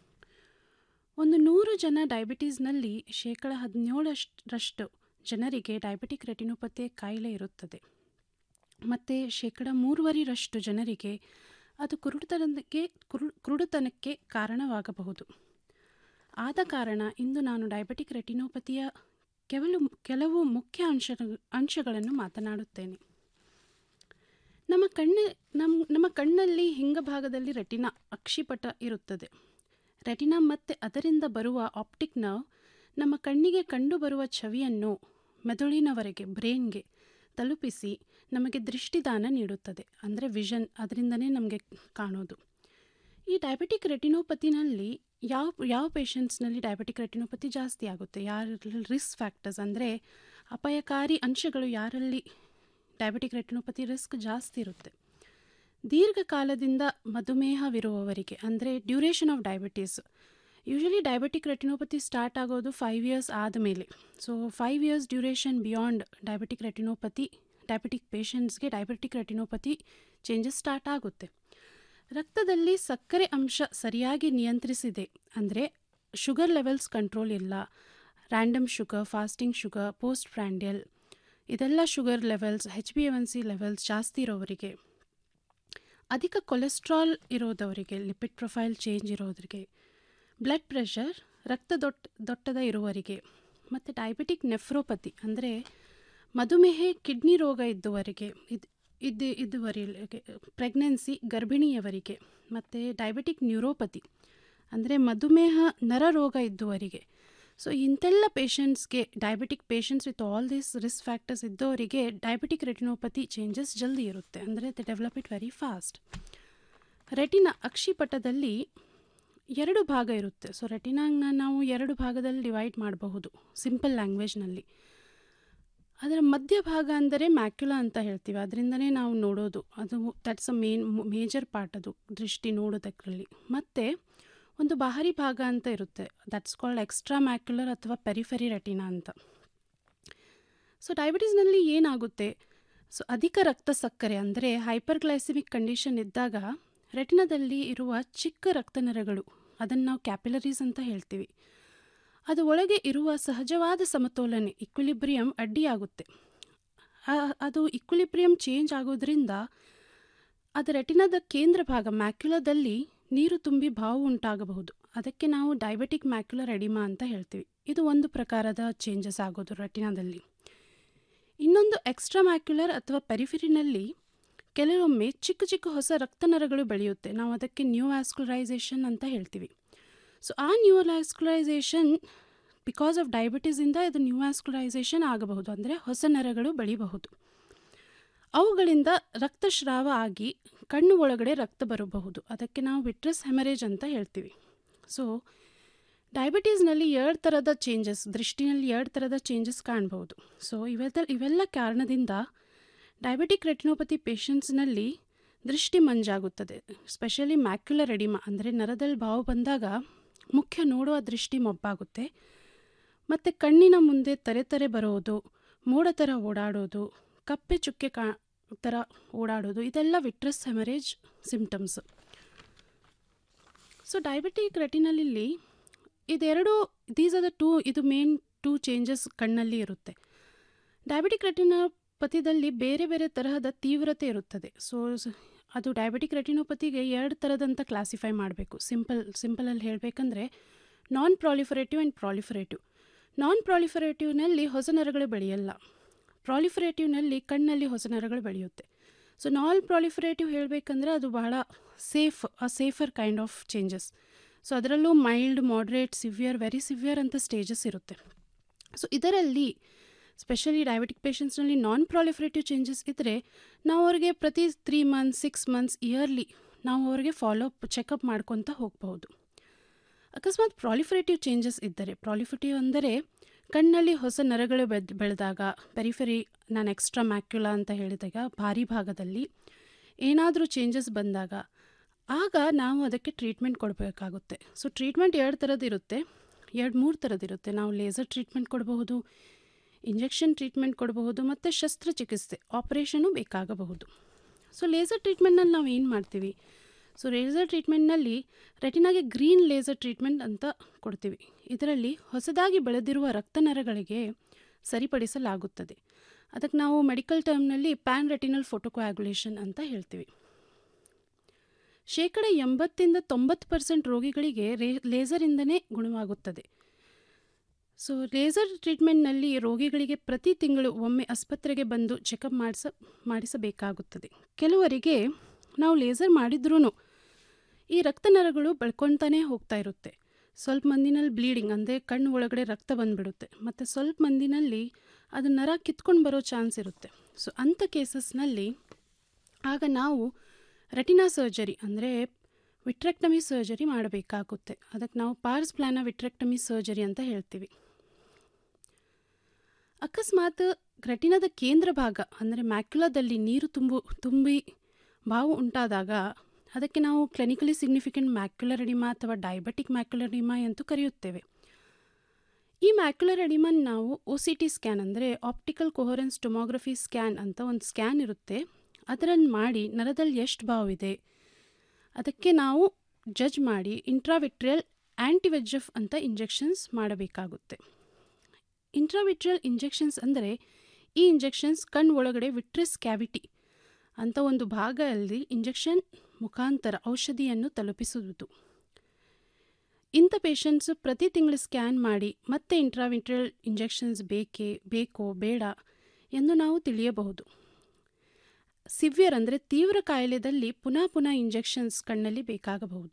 ಒಂದು ನೂರು ಜನ ಡಯಾಬಿಟೀಸ್ನಲ್ಲಿ ಶೇಕಡ ಹದಿನೇಳರಷ್ಟು ಜನರಿಗೆ ಡಯಾಬಿಟಿಕ್ ರೆಟಿನೋಪತಿಯ ಕಾಯಿಲೆ ಇರುತ್ತದೆ ಮತ್ತು ಶೇಕಡ ಮೂರುವರಿರಷ್ಟು ಜನರಿಗೆ ಅದು ಕುರುಡುತನಕ್ಕೆ ಕುರು ಕುರುಡುತನಕ್ಕೆ ಕಾರಣವಾಗಬಹುದು ಆದ ಕಾರಣ ಇಂದು ನಾನು ಡಯಾಬಿಟಿಕ್ ರೆಟಿನೋಪತಿಯ ಕೆಲವು ಕೆಲವು ಮುಖ್ಯ ಅಂಶ ಅಂಶಗಳನ್ನು ಮಾತನಾಡುತ್ತೇನೆ ನಮ್ಮ ಕಣ್ಣು ನಮ್ಮ ನಮ್ಮ ಕಣ್ಣಲ್ಲಿ ಹಿಂಗಭಾಗದಲ್ಲಿ ರೆಟಿನಾ ಅಕ್ಷಿಪಟ ಇರುತ್ತದೆ ರೆಟಿನಾ ಮತ್ತು ಅದರಿಂದ ಬರುವ ಆಪ್ಟಿಕ್ ನರ್ವ್ ನಮ್ಮ ಕಣ್ಣಿಗೆ ಕಂಡುಬರುವ ಛವಿಯನ್ನು ಮೆದುಳಿನವರೆಗೆ ಬ್ರೈನ್ಗೆ ತಲುಪಿಸಿ ನಮಗೆ ದೃಷ್ಟಿದಾನ ನೀಡುತ್ತದೆ ಅಂದರೆ ವಿಷನ್ ಅದರಿಂದನೇ ನಮಗೆ ಕಾಣೋದು ಈ ಡಯಾಬಿಟಿಕ್ ರೆಟಿನೋಪತಿನಲ್ಲಿ ಯಾವ ಯಾವ ಪೇಷಂಟ್ಸ್ನಲ್ಲಿ ಡಯಾಬಿಟಿಕ್ ರೆಟಿನೋಪತಿ ಜಾಸ್ತಿ ಆಗುತ್ತೆ ಯಾರಲ್ಲಿ ರಿಸ್ಕ್ ಫ್ಯಾಕ್ಟರ್ಸ್ ಅಂದರೆ ಅಪಾಯಕಾರಿ ಅಂಶಗಳು ಯಾರಲ್ಲಿ ಡಯಾಬಿಟಿಕ್ ರೆಟಿನೋಪತಿ ರಿಸ್ಕ್ ಜಾಸ್ತಿ ಇರುತ್ತೆ ದೀರ್ಘಕಾಲದಿಂದ ಮಧುಮೇಹವಿರುವವರಿಗೆ ಅಂದರೆ duration of diabetes usually diabetic retinopathy start ಆಗೋದು ಫೈವ್ ಇಯರ್ಸ್ ಆದಮೇಲೆ so five years duration beyond diabetic retinopathy diabetic ಪೇಷಂಟ್ಸ್ಗೆ ಡಯಾಬಿಟಿಕ್ ರೆಟಿನೋಪತಿ ಚೇಂಜಸ್ ಸ್ಟಾರ್ಟ್ ಆಗುತ್ತೆ ರಕ್ತದಲ್ಲಿ ಸಕ್ಕರೆ ಅಂಶ ಸರಿಯಾಗಿ ನಿಯಂತ್ರಿಸಿದೆ ಅಂದರೆ ಶುಗರ್ ಲೆವೆಲ್ಸ್ ಕಂಟ್ರೋಲ್ ಇಲ್ಲ random sugar fasting sugar post prandial ಇದೆಲ್ಲ sugar levels H B N C levels ಜಾಸ್ತಿ ಇರೋವರಿಗೆ ಅಧಿಕ ಕೊಲೆಸ್ಟ್ರಾಲ್ ಇರೋದವರಿಗೆ ಲಿಪಿಡ್ ಪ್ರೊಫೈಲ್ ಚೇಂಜ್ ಇರೋದರಿಗೆ ಬ್ಲಡ್ ಪ್ರೆಷರ್ ರಕ್ತ ದೊಟ್ಟ ದೊಟ್ಟದ ಇರುವವರಿಗೆ ಮತ್ತು ಡಯಾಬಿಟಿಕ್ ನೆಫ್ರೋಪತಿ ಅಂದರೆ ಮಧುಮೇಹ ಕಿಡ್ನಿ ರೋಗ ಇದ್ದುವರಿಗೆ ಇದು ಇದು ಇದುವರೆಗೆ ಪ್ರೆಗ್ನೆನ್ಸಿ ಗರ್ಭಿಣಿಯವರಿಗೆ ಮತ್ತು ಡಯಾಬಿಟಿಕ್ ನ್ಯೂರೋಪತಿ ಅಂದರೆ ಮಧುಮೇಹ ನರ ರೋಗ ಇದ್ದುವರಿಗೆ ಸೊ ಇಂತೆಲ್ಲ ಪೇಷಂಟ್ಸ್ಗೆ diabetic patients with all this risk factors ಇದ್ದವರಿಗೆ ಡಯಾಬಿಟಿಕ್ ರೆಟಿನೋಪತಿ ಚೇಂಜಸ್ ಜಲ್ದಿ ಇರುತ್ತೆ ಅಂದರೆ they develop it very fast retina ಅಕ್ಷಿಪಟದಲ್ಲಿ ಎರಡು ಭಾಗ ಇರುತ್ತೆ ಸೊ ರೆಟಿನಾಗ್ನ ನಾವು ಎರಡು ಭಾಗದಲ್ಲಿ ಡಿವೈಡ್ ಮಾಡಬಹುದು ಸಿಂಪಲ್ ಲ್ಯಾಂಗ್ವೇಜ್ನಲ್ಲಿ ಅದರ ಮಧ್ಯಭಾಗ ಅಂದರೆ ಮ್ಯಾಕ್ಯುಲಾ ಅಂತ ಹೇಳ್ತೀವಿ ಅದರಿಂದನೇ ನಾವು ನೋಡೋದು ಅದು that's a main major part ಅದು ದೃಷ್ಟಿ ನೋಡೋದಕ್ಕರಲ್ಲಿ ಮತ್ತು ಒಂದು ಬಾಹರಿ ಭಾಗ ಅಂತ ಇರುತ್ತೆ ದಟ್ಸ್ ಕಾಲ್ಡ್ ಎಕ್ಸ್ಟ್ರಾ ಮ್ಯಾಕ್ಯುಲರ್ ಅಥವಾ ಪೆರಿಫೆರಿ ರೆಟಿನಾ ಅಂತ ಸೊ ಡಯಾಬಿಟೀಸ್ನಲ್ಲಿ ಏನಾಗುತ್ತೆ ಸೊ ಅಧಿಕ ರಕ್ತ ಸಕ್ಕರೆ ಅಂದರೆ ಹೈಪರ್ ಗ್ಲೈಸಿಮಿಕ್ ಕಂಡೀಷನ್ ಇದ್ದಾಗ ರೆಟಿನಾದಲ್ಲಿ ಇರುವ ಚಿಕ್ಕ ರಕ್ತನರಗಳು ಅದನ್ನು ನಾವು ಕ್ಯಾಪಿಲರೀಸ್ ಅಂತ ಹೇಳ್ತೀವಿ ಅದು ಒಳಗೆ ಇರುವ ಸಹಜವಾದ ಸಮತೋಲನೆ ಇಕ್ವಿಲಿಬ್ರಿಯಂ ಅಡ್ಡಿಯಾಗುತ್ತೆ ಅದು ಇಕ್ವಿಲಿಬ್ರಿಯಂ ಚೇಂಜ್ ಆಗೋದ್ರಿಂದ ಅದು ರೆಟಿನಾದ ಕೇಂದ್ರ ಭಾಗ ಮ್ಯಾಕ್ಯುಲದಲ್ಲಿ ನೀರು ತುಂಬಿ ಬಾವು ಉಂಟಾಗಬಹುದು ಅದಕ್ಕೆ ನಾವು ಡಯಾಬಿಟಿಕ್ ಮ್ಯಾಕ್ಯುಲರ್ ಎಡಿಮಾ ಅಂತ ಹೇಳ್ತೀವಿ ಇದು ಒಂದು ಪ್ರಕಾರದ ಚೇಂಜಸ್ ಆಗೋದು ರೆಟಿನಾದಲ್ಲಿ ಇನ್ನೊಂದು ಎಕ್ಸ್ಟ್ರಾ ಮ್ಯಾಕ್ಯುಲರ್ ಅಥವಾ ಪೆರಿಫಿರಿನಲ್ಲಿ ಕೆಲವೊಮ್ಮೆ ಚಿಕ್ಕ ಚಿಕ್ಕ ಹೊಸ ರಕ್ತನರಗಳು ಬೆಳೆಯುತ್ತೆ ನಾವು ಅದಕ್ಕೆ ನ್ಯೂ ಆಸ್ಕುಲರೈಸೇಷನ್ ಅಂತ ಹೇಳ್ತೀವಿ ಸೊ ಆ ನ್ಯೂ ಆಸ್ಕುಲರೈಸೇಷನ್ ಬಿಕಾಸ್ ಆಫ್ ಡಯಾಬಿಟೀಸಿಂದ ಇದು ನ್ಯೂ ಆಸ್ಕುಲರೈಸೇಷನ್ ಆಗಬಹುದು ಅಂದರೆ ಹೊಸ ನರಗಳು ಬೆಳೆಯಬಹುದು ಅವುಗಳಿಂದ ರಕ್ತಸ್ರಾವ ಆಗಿ ಕಣ್ಣು ಒಳಗಡೆ ರಕ್ತ ಬರಬಹುದು ಅದಕ್ಕೆ ನಾವು ವಿಟ್ರಸ್ ಹೆಮರೇಜ್ ಅಂತ ಹೇಳ್ತೀವಿ ಸೊ ಡಯಾಬಿಟೀಸ್ನಲ್ಲಿ ಎರಡು ಥರದ ಚೇಂಜಸ್ ದೃಷ್ಟಿನಲ್ಲಿ ಎರಡು ಥರದ ಚೇಂಜಸ್ ಕಾಣ್ಬೋದು ಸೊ ಇವೆಲ್ಲ ಇವೆಲ್ಲ ಕಾರಣದಿಂದ ಡಯಾಬಿಟಿಕ್ ರೆಟಿನೋಪತಿ ಪೇಷಂಟ್ಸ್ನಲ್ಲಿ ದೃಷ್ಟಿ ಮಂಜಾಗುತ್ತದೆ ಸ್ಪೆಷಲಿ ಮ್ಯಾಕ್ಯುಲರ್ ಎಡಿಮಾ ಅಂದರೆ ನರದಲ್ಲಿ ಬಾವು ಬಂದಾಗ ಮುಖ್ಯ ನೋಡುವ ದೃಷ್ಟಿ ಮೊಬ್ಬಾಗುತ್ತೆ ಮತ್ತು ಕಣ್ಣಿನ ಮುಂದೆ ತರೆ ತರೆ ಬರೋದು ಮೋಡ ಥರ ಓಡಾಡೋದು ಕಪ್ಪೆ ಚುಕ್ಕೆ ಕಾ ಥರ ಓಡಾಡೋದು ಇದೆಲ್ಲ vitreous haemorrhage symptoms so diabetic ರೆಟಿನಲ್ಲಿ ಇದೆರಡು ದೀಸ್ ಆರ್ ದ ಟೂ ಇದು ಮೇನ್ ಟೂ ಚೇಂಜಸ್ ಕಣ್ಣಲ್ಲಿ ಇರುತ್ತೆ ಡಯಾಬಿಟಿಕ್ ರೆಟಿನೋಪತಿದಲ್ಲಿ ಬೇರೆ ಬೇರೆ ತರಹದ ತೀವ್ರತೆ ಇರುತ್ತದೆ ಸೊ ಅದು ಡಯಾಬಿಟಿಕ್ ರೆಟಿನೋಪತಿಗೆ ಎರಡು ಥರದಂತ ಕ್ಲಾಸಿಫೈ ಮಾಡಬೇಕು ಸಿಂಪಲ್ ಸಿಂಪಲಲ್ಲಿ ಹೇಳಬೇಕಂದ್ರೆ non proliferative and proliferative non ಪ್ರಾಲಿಫರೇಟಿವ್ನಲ್ಲಿ ಹೊಸ ನರಗಳು ಬೆಳೆಯಲ್ಲ ಪ್ರಾಲಿಫರೇಟಿವ್ನಲ್ಲಿ ಕಣ್ಣಲ್ಲಿ ಹೊಸ ನರಗಳು ಬೆಳೆಯುತ್ತೆ ಸೊ ನಾನ್ ಪ್ರಾಲಿಫರೇಟಿವ್ ಹೇಳಬೇಕಂದ್ರೆ ಅದು ಬಹಳ safe a safer kind of changes so ಅದರಲ್ಲೂ mild moderate severe very severe ಅಂತ ಸ್ಟೇಜಸ್ ಇರುತ್ತೆ ಸೊ ಇದರಲ್ಲಿ ಸ್ಪೆಷಲಿ ಡಯಾಬಿಟಿಕ್ ಪೇಷಂಟ್ಸ್ನಲ್ಲಿ ನಾನ್ ಪ್ರಾಲಿಫರೇಟಿವ್ ಚೇಂಜಸ್ ಇದ್ದರೆ ನಾವು ಅವ್ರಿಗೆ ಪ್ರತಿ three months six months yearly ನಾವು ಅವ್ರಿಗೆ ಫಾಲೋ ಅಪ್ ಚೆಕಪ್ ಮಾಡ್ಕೊತ ಹೋಗ್ಬೋದು ಅಕಸ್ಮಾತ್ ಪ್ರಾಲಿಫರೇಟಿವ್ ಚೇಂಜಸ್ ಇದ್ದರೆ ಪ್ರಾಲಿಫರೇಟಿವ್ ಅಂದರೆ ಕಣ್ಣಲ್ಲಿ ಹೊಸ ನರಗಳು ಬೆದ್ ಬೆಳೆದಾಗ ಪೆರಿಫೆರಿ ನಾನು ಎಕ್ಸ್ಟ್ರಾ ಮ್ಯಾಕ್ಯುಲಾ ಅಂತ ಹೇಳಿದಾಗ ಭಾರಿ ಭಾಗದಲ್ಲಿ ಏನಾದರೂ ಚೇಂಜಸ್ ಬಂದಾಗ ಆಗ ನಾವು ಅದಕ್ಕೆ ಟ್ರೀಟ್ಮೆಂಟ್ ಕೊಡಬೇಕಾಗುತ್ತೆ ಸೊ ಟ್ರೀಟ್ಮೆಂಟ್ ಎರಡು ಥರದ್ದು ಇರುತ್ತೆ ಎರಡು ಮೂರು ಥರದ್ದಿರುತ್ತೆ ನಾವು ಲೇಸರ್ ಟ್ರೀಟ್ಮೆಂಟ್ ಕೊಡಬಹುದು ಇಂಜೆಕ್ಷನ್ ಟ್ರೀಟ್ಮೆಂಟ್ ಕೊಡಬಹುದು ಮತ್ತು ಶಸ್ತ್ರಚಿಕಿತ್ಸೆ ಆಪರೇಷನು ಬೇಕಾಗಬಹುದು ಸೊ ಲೇಸರ್ ಟ್ರೀಟ್ಮೆಂಟ್ನಲ್ಲಿ ನಾವು ಏನು ಮಾಡ್ತೀವಿ ಸೊ ಲೇಸರ್ ಟ್ರೀಟ್ಮೆಂಟ್ನಲ್ಲಿ ರೆಟಿನಾಗೆ ಗ್ರೀನ್ ಲೇಸರ್ ಟ್ರೀಟ್ಮೆಂಟ್ ಅಂತ ಕೊಡ್ತೀವಿ ಇದರಲ್ಲಿ ಹೊಸದಾಗಿ ಬೆಳೆದಿರುವ ರಕ್ತನರಗಳಿಗೆ ಸರಿಪಡಿಸಲಾಗುತ್ತದೆ ಅದಕ್ಕೆ ನಾವು ಮೆಡಿಕಲ್ ಟರ್ಮ್ನಲ್ಲಿ ಪ್ಯಾನ್ ರೆಟಿನಲ್ ಫೋಟೋಕೋಆಗುಲೇಷನ್ ಅಂತ ಹೇಳ್ತೀವಿ ಶೇಕಡ ಎಂಬತ್ತಿಂದ ತೊಂಬತ್ತು ಪರ್ಸೆಂಟ್ ರೋಗಿಗಳಿಗೆ ರೇ ಲೇಸರಿಂದನೇ ಗುಣವಾಗುತ್ತದೆ ಸೊ ಲೇಸರ್ ಟ್ರೀಟ್ಮೆಂಟ್ನಲ್ಲಿ ರೋಗಿಗಳಿಗೆ ಪ್ರತಿ ತಿಂಗಳು ಒಮ್ಮೆ ಆಸ್ಪತ್ರೆಗೆ ಬಂದು ಚೆಕಪ್ ಮಾಡಿಸ ಮಾಡಿಸಬೇಕಾಗುತ್ತದೆ ಕೆಲವರಿಗೆ ನಾವು ಲೇಸರ್ ಮಾಡಿದ್ರೂ ಈ ರಕ್ತನರಗಳು ಬೆಳ್ಕೊತಾನೇ ಹೋಗ್ತಾ ಇರುತ್ತೆ ಸ್ವಲ್ಪ ಮಂದಿನಲ್ಲಿ ಬ್ಲೀಡಿಂಗ್ ಅಂದರೆ ಕಣ್ಣು ಒಳಗಡೆ ರಕ್ತ ಬಂದುಬಿಡುತ್ತೆ ಮತ್ತು ಸ್ವಲ್ಪ ಮಂದಿನಲ್ಲಿ ಅದು ನರ ಕಿತ್ಕೊಂಡು ಬರೋ ಚಾನ್ಸ್ ಇರುತ್ತೆ ಸೊ ಅಂಥ ಕೇಸಸ್ನಲ್ಲಿ ಆಗ ನಾವು ರೆಟಿನಾ ಸರ್ಜರಿ ಅಂದರೆ ವಿಟ್ರೆಕ್ಟಮಿ ಸರ್ಜರಿ ಮಾಡಬೇಕಾಗುತ್ತೆ ಅದಕ್ಕೆ ನಾವು ಪಾರ್ಸ್ ಪ್ಲಾನ ವಿಟ್ರೆಕ್ಟಮಿ ಸರ್ಜರಿ ಅಂತ ಹೇಳ್ತೀವಿ ಅಕಸ್ಮಾತ್ ರೆಟಿನಾದ ಕೇಂದ್ರ ಭಾಗ ಅಂದರೆ ಮ್ಯಾಕ್ಯುಲಾದಲ್ಲಿ ನೀರು ತುಂಬು ತುಂಬಿ ಬಾವು ಉಂಟಾದಾಗ ಅದಕ್ಕೆ ನಾವು ಕ್ಲಿನಿಕಲಿ ಸಿಗ್ನಿಫಿಕೆಂಟ್ ಮ್ಯಾಕ್ಯುಲರ್ ಎಡಿಮಾ ಅಥವಾ ಡಯಾಬೆಟಿಕ್ ಮ್ಯಾಕ್ಯುಲರ್ ಎಡಿಮಾ ಎಂದು ಕರೆಯುತ್ತೇವೆ ಈ ಮ್ಯಾಕ್ಯುಲರ್ ಎಡಿಮನ್ ನಾವು ಒ ಸಿ ಟಿ ಸ್ಕ್ಯಾನ್ ಅಂದರೆ ಆಪ್ಟಿಕಲ್ ಕೊಹರೆನ್ಸ್ ಟೊಮೋಗ್ರಫಿ ಸ್ಕ್ಯಾನ್ ಅಂತ ಒಂದು ಸ್ಕ್ಯಾನ್ ಇರುತ್ತೆ ಅದರಲ್ಲಿ ಮಾಡಿ ನರದಲ್ಲಿ ಎಷ್ಟು ಬಾವಿದೆ ಅದಕ್ಕೆ ನಾವು ಜಡ್ಜ್ ಮಾಡಿ ಇಂಟ್ರಾವಿಟ್ರಿಯಲ್ ಆ್ಯಂಟಿವೆಜ್ಜಫ್ ಅಂತ ಇಂಜೆಕ್ಷನ್ಸ್ ಮಾಡಬೇಕಾಗುತ್ತೆ ಇಂಟ್ರಾವಿಟ್ರಿಯಲ್ ಇಂಜೆಕ್ಷನ್ಸ್ ಅಂದರೆ ಈ ಇಂಜೆಕ್ಷನ್ಸ್ ಕಣ್ಣು ಒಳಗಡೆ ವಿಟ್ರೆಸ್ ಕ್ಯಾವಿಟಿ ಅಂತ ಒಂದು ಭಾಗದಲ್ಲಿ ಇಂಜೆಕ್ಷನ್ ಮುಖಾಂತರ ಔಷಧಿಯನ್ನು ತಲುಪಿಸುವುದು ಇಂಥ ಪೇಷಂಟ್ಸು ಪ್ರತಿ ತಿಂಗಳು ಸ್ಕ್ಯಾನ್ ಮಾಡಿ ಮತ್ತೆ ಇಂಟ್ರಾವಿಟ್ರಿಯಲ್ ಇಂಜೆಕ್ಷನ್ಸ್ ಬೇಕೇ ಬೇಕೋ ಬೇಡ ಎಂದು ನಾವು ತಿಳಿಯಬಹುದು ಸಿವಿಯರ್ ಅಂದರೆ ತೀವ್ರ ಕಾಯಿಲೆದಲ್ಲಿ ಪುನಃ ಪುನಃ ಇಂಜೆಕ್ಷನ್ಸ್ ಕಣ್ಣಲ್ಲಿ ಬೇಕಾಗಬಹುದು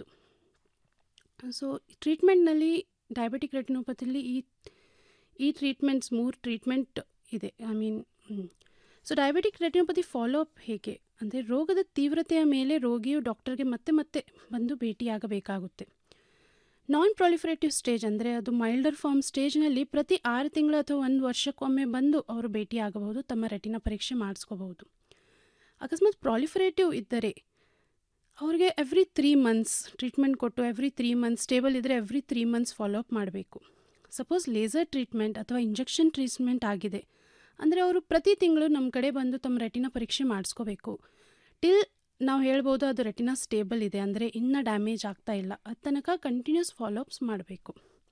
ಸೊ ಟ್ರೀಟ್ಮೆಂಟ್ನಲ್ಲಿ ಡಯಾಬಿಟಿಕ್ ರೆಟಿನೋಪತಿಲಿ ಈ ಈ ಟ್ರೀಟ್ಮೆಂಟ್ಸ್ ಮೂರು ಟ್ರೀಟ್ಮೆಂಟ್ ಇದೆ I mean so diabetic retinopathy follow up ಹೇಗೆ ಅಂದರೆ ರೋಗದ ತೀವ್ರತೆಯ ಮೇಲೆ ರೋಗಿಯು ಡಾಕ್ಟರ್ಗೆ ಮತ್ತೆ ಮತ್ತೆ ಬಂದು ಭೇಟಿಯಾಗಬೇಕಾಗುತ್ತೆ ನಾನ್ ಪ್ರಾಲಿಫರೇಟಿವ್ ಸ್ಟೇಜ್ ಅಂದರೆ ಅದು ಮೈಲ್ಡರ್ ಫಾರ್ಮ್ ಸ್ಟೇಜ್ನಲ್ಲಿ ಪ್ರತಿ ಆರು ತಿಂಗಳು ಅಥವಾ ಒಂದು ವರ್ಷಕ್ಕೊಮ್ಮೆ ಬಂದು ಅವರು ಭೇಟಿಯಾಗಬಹುದು ತಮ್ಮ ರೆಟಿನ ಪರೀಕ್ಷೆ ಮಾಡಿಸ್ಕೋಬಹುದು ಅಕಸ್ಮಾತ್ ಪ್ರಾಲಿಫರೇಟಿವ್ ಇದ್ದರೆ ಅವ್ರಿಗೆ ಎವ್ರಿ ತ್ರೀ ಮಂತ್ಸ್ ಟ್ರೀಟ್ಮೆಂಟ್ ಕೊಟ್ಟು ಎವ್ರಿ ತ್ರೀ ಮಂತ್ಸ್ ಸ್ಟೇಬಲ್ ಇದ್ದರೆ every three months follow up ಮಾಡಬೇಕು ಸಪೋಸ್ ಲೇಸರ್ ಟ್ರೀಟ್ಮೆಂಟ್ ಅಥವಾ ಇಂಜೆಕ್ಷನ್ ಟ್ರೀಟ್ಮೆಂಟ್ ಆಗಿದೆ ಅಂದರೆ ಅವರು ಪ್ರತಿ ತಿಂಗಳು ನಮ್ಮ ಕಡೆ ಬಂದು ತಮ್ಮ ರೆಟಿನ ಪರೀಕ್ಷೆ ಮಾಡಿಸ್ಕೋಬೇಕು ಟಿಲ್ ನಾವು ಹೇಳ್ಬೋದು ಅದು ರೆಟಿನ ಸ್ಟೇಬಲ್ ಇದೆ ಅಂದರೆ ಇನ್ನೂ ಡ್ಯಾಮೇಜ್ ಆಗ್ತಾ ಇಲ್ಲ ಅದು ತನಕ ಕಂಟಿನ್ಯೂಸ್ ಫಾಲೋಅಪ್ಸ್ ಮಾಡಬೇಕು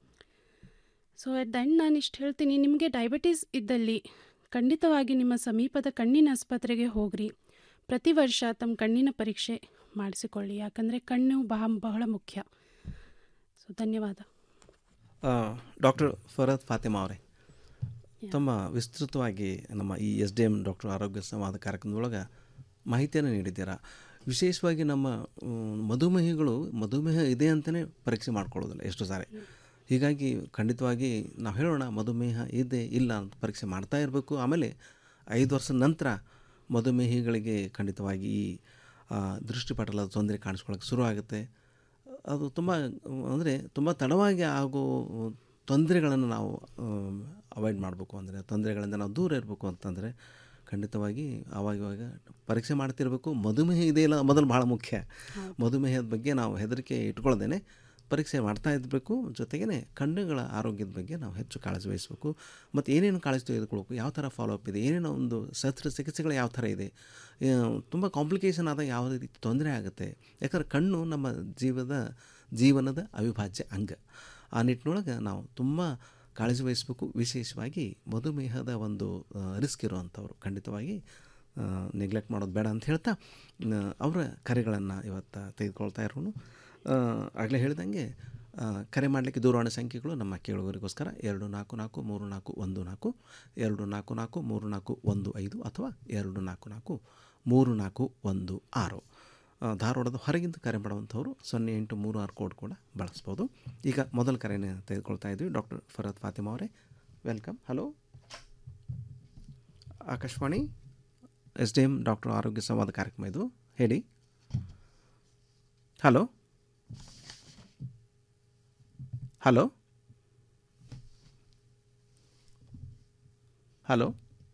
ಸೊ ಅಟ್ ದ ಎಂಡ್ ನಾನು ಇಷ್ಟು ಹೇಳ್ತೀನಿ ನಿಮಗೆ ಡಯಾಬಿಟೀಸ್ ಇದ್ದಲ್ಲಿ ಖಂಡಿತವಾಗಿ ನಿಮ್ಮ ಸಮೀಪದ ಕಣ್ಣಿನ ಆಸ್ಪತ್ರೆಗೆ ಹೋಗ್ರಿ ಪ್ರತಿ ವರ್ಷ ತಮ್ಮ ಕಣ್ಣಿನ ಪರೀಕ್ಷೆ ಮಾಡಿಸಿಕೊಳ್ಳಿ ಯಾಕಂದರೆ ಕಣ್ಣು ಬಹ ಬಹಳ ಮುಖ್ಯ ಸೊ ಧನ್ಯವಾದ ಡಾಕ್ಟರ್ ಫರದ್ ಫಾತಿಮಾ ಅವರೇ ತಮ್ಮ ವಿಸ್ತೃತವಾಗಿ ನಮ್ಮ ಈ ಎಸ್ ಡಿ ಎಮ್ ಡಾಕ್ಟರ್ ಆರೋಗ್ಯ ಸಂವಾದ ಕಾರ್ಯಕ್ರಮದೊಳಗೆ ಮಾಹಿತಿಯನ್ನು ನೀಡಿದ್ದೀರಾ ವಿಶೇಷವಾಗಿ ನಮ್ಮ ಮ್, ಮಧುಮೇಹಿಗಳು ಮಧುಮೇಹ ಇದೆ ಅಂತಲೇ ಪರೀಕ್ಷೆ ಮಾಡ್ಕೊಳ್ಳೋದಿಲ್ಲ ಎಷ್ಟು ಸಾರಿ ಹೀಗಾಗಿ ಖಂಡಿತವಾಗಿ ನಾವು ಹೇಳೋಣ ಮಧುಮೇಹ ಇದೆ ಇಲ್ಲ ಅಂತ ಪರೀಕ್ಷೆ ಮಾಡ್ತಾ ಇರಬೇಕು ಆಮೇಲೆ ಐದು ವರ್ಷದ ನಂತರ ಮಧುಮೇಹಿಗಳಿಗೆ ಖಂಡಿತವಾಗಿ ಈ ಆ, ದೃಷ್ಟಿಪಟಲದ ತೊಂದರೆ ಕಾಣಿಸ್ಕೊಳ್ಳೋಕೆ ಶುರು ಆಗುತ್ತೆ ಅದು ತುಂಬ ಅಂದರೆ ತುಂಬ ತಡವಾಗಿ ಆಗೋ ತೊಂದರೆಗಳನ್ನು ನಾವು ಅವಾಯ್ಡ್ ಮಾಡಬೇಕು ಅಂದರೆ ತೊಂದರೆಗಳಿಂದ ನಾವು ದೂರ ಇರಬೇಕು ಅಂತಂದರೆ ಖಂಡಿತವಾಗಿ ಆವಾಗ ಇವಾಗ ಪರೀಕ್ಷೆ ಮಾಡ್ತಿರಬೇಕು ಮಧುಮೇಹ ಇದೆ ಇಲ್ಲ ಮೊದಲು ಭಾಳ ಮುಖ್ಯ ಮಧುಮೇಹದ ಬಗ್ಗೆ ನಾವು ಹೆದರಿಕೆ ಇಟ್ಕೊಳ್ದೇನೆ ಪರೀಕ್ಷೆ ಮಾಡ್ತಾ ಇರಬೇಕು ಜೊತೆಗೇ ಕಣ್ಣುಗಳ ಆರೋಗ್ಯದ ಬಗ್ಗೆ ನಾವು ಹೆಚ್ಚು ಕಾಳಜಿ ವಹಿಸಬೇಕು ಮತ್ತು ಏನೇನು ಕಾಳಜಿ ತೆಗೆದುಕೊಳ್ಬೇಕು ಯಾವ ಥರ ಫಾಲೋ ಅಪ್ ಇದೆ ಏನೇನೋ ಒಂದು ಶಸ್ತ್ರಚಿಕಿತ್ಸೆಗಳು ಯಾವ ಥರ ಇದೆ ತುಂಬ ಕಾಂಪ್ಲಿಕೇಶನ್ ಆದಾಗ ಯಾವ ರೀತಿ ತೊಂದರೆ ಆಗುತ್ತೆ ಯಾಕಂದ್ರೆ ಕಣ್ಣು ನಮ್ಮ ಜೀವದ ಜೀವನದ ಅವಿಭಾಜ್ಯ ಅಂಗ ಆ ನಿಟ್ಟಿನೊಳಗೆ ನಾವು ತುಂಬ ಕಾಳಜಿ ವಹಿಸಬೇಕು ವಿಶೇಷವಾಗಿ ಮಧುಮೇಹದ ಒಂದು ರಿಸ್ಕ್ ಇರುವಂಥವ್ರು ಖಂಡಿತವಾಗಿ ನೆಗ್ಲೆಕ್ಟ್ ಮಾಡೋದು ಬೇಡ ಅಂತ ಹೇಳ್ತಾ ಆ, ಅವರ ಕರೆಗಳನ್ನು ಇವತ್ತು ತೆಗೆದುಕೊಳ್ತಾ ಇರೋನು ಆಗಲೇ ಹೇಳಿದಂಗೆ ಆ, ಕರೆ ಮಾಡಲಿಕ್ಕೆ ದೂರವಾಣಿ ಸಂಖ್ಯೆಗಳು ನಮ್ಮ ಕೇಳುಗರಿಗೋಸ್ಕರ ಎರಡು ನಾಲ್ಕು ನಾಲ್ಕು ಮೂರು ನಾಲ್ಕು ಒಂದು ನಾಲ್ಕು ಎರಡು ನಾಲ್ಕು ನಾಲ್ಕು ಮೂರು ನಾಲ್ಕು ಒಂದು ಐದು ಅಥವಾ ಎರಡು ನಾಲ್ಕು ನಾಲ್ಕು ಮೂರು ನಾಲ್ಕು ಒಂದು ಆರು ಆ, ಧಾರವಾಡದ ಹೊರಗಿಂದ ಕರೆ ಮಾಡುವಂಥವ್ರು ಸೊನ್ನೆ ಎಂಟು ಮೂರು ಆರು ಕೋಡ್ ಕೂಡ ಬಳಸ್ಬೋದು ಈಗ ಮೊದಲ ಕರೆನೇ ತೆಗೆದುಕೊಳ್ತಾ ಇದ್ವಿ ಡಾಕ್ಟರ್ ಫರದ್ ಫಾತಿಮಾ ಅವರೇ welcome hello Akashvani S D M doctor ಆರೋಗ್ಯ ಸಂವಾದ ಕಾರ್ಯಕ್ರಮ ಇದು ಹೇಳಿ ಹಲೋ ಹಲೋ ಹಲೋ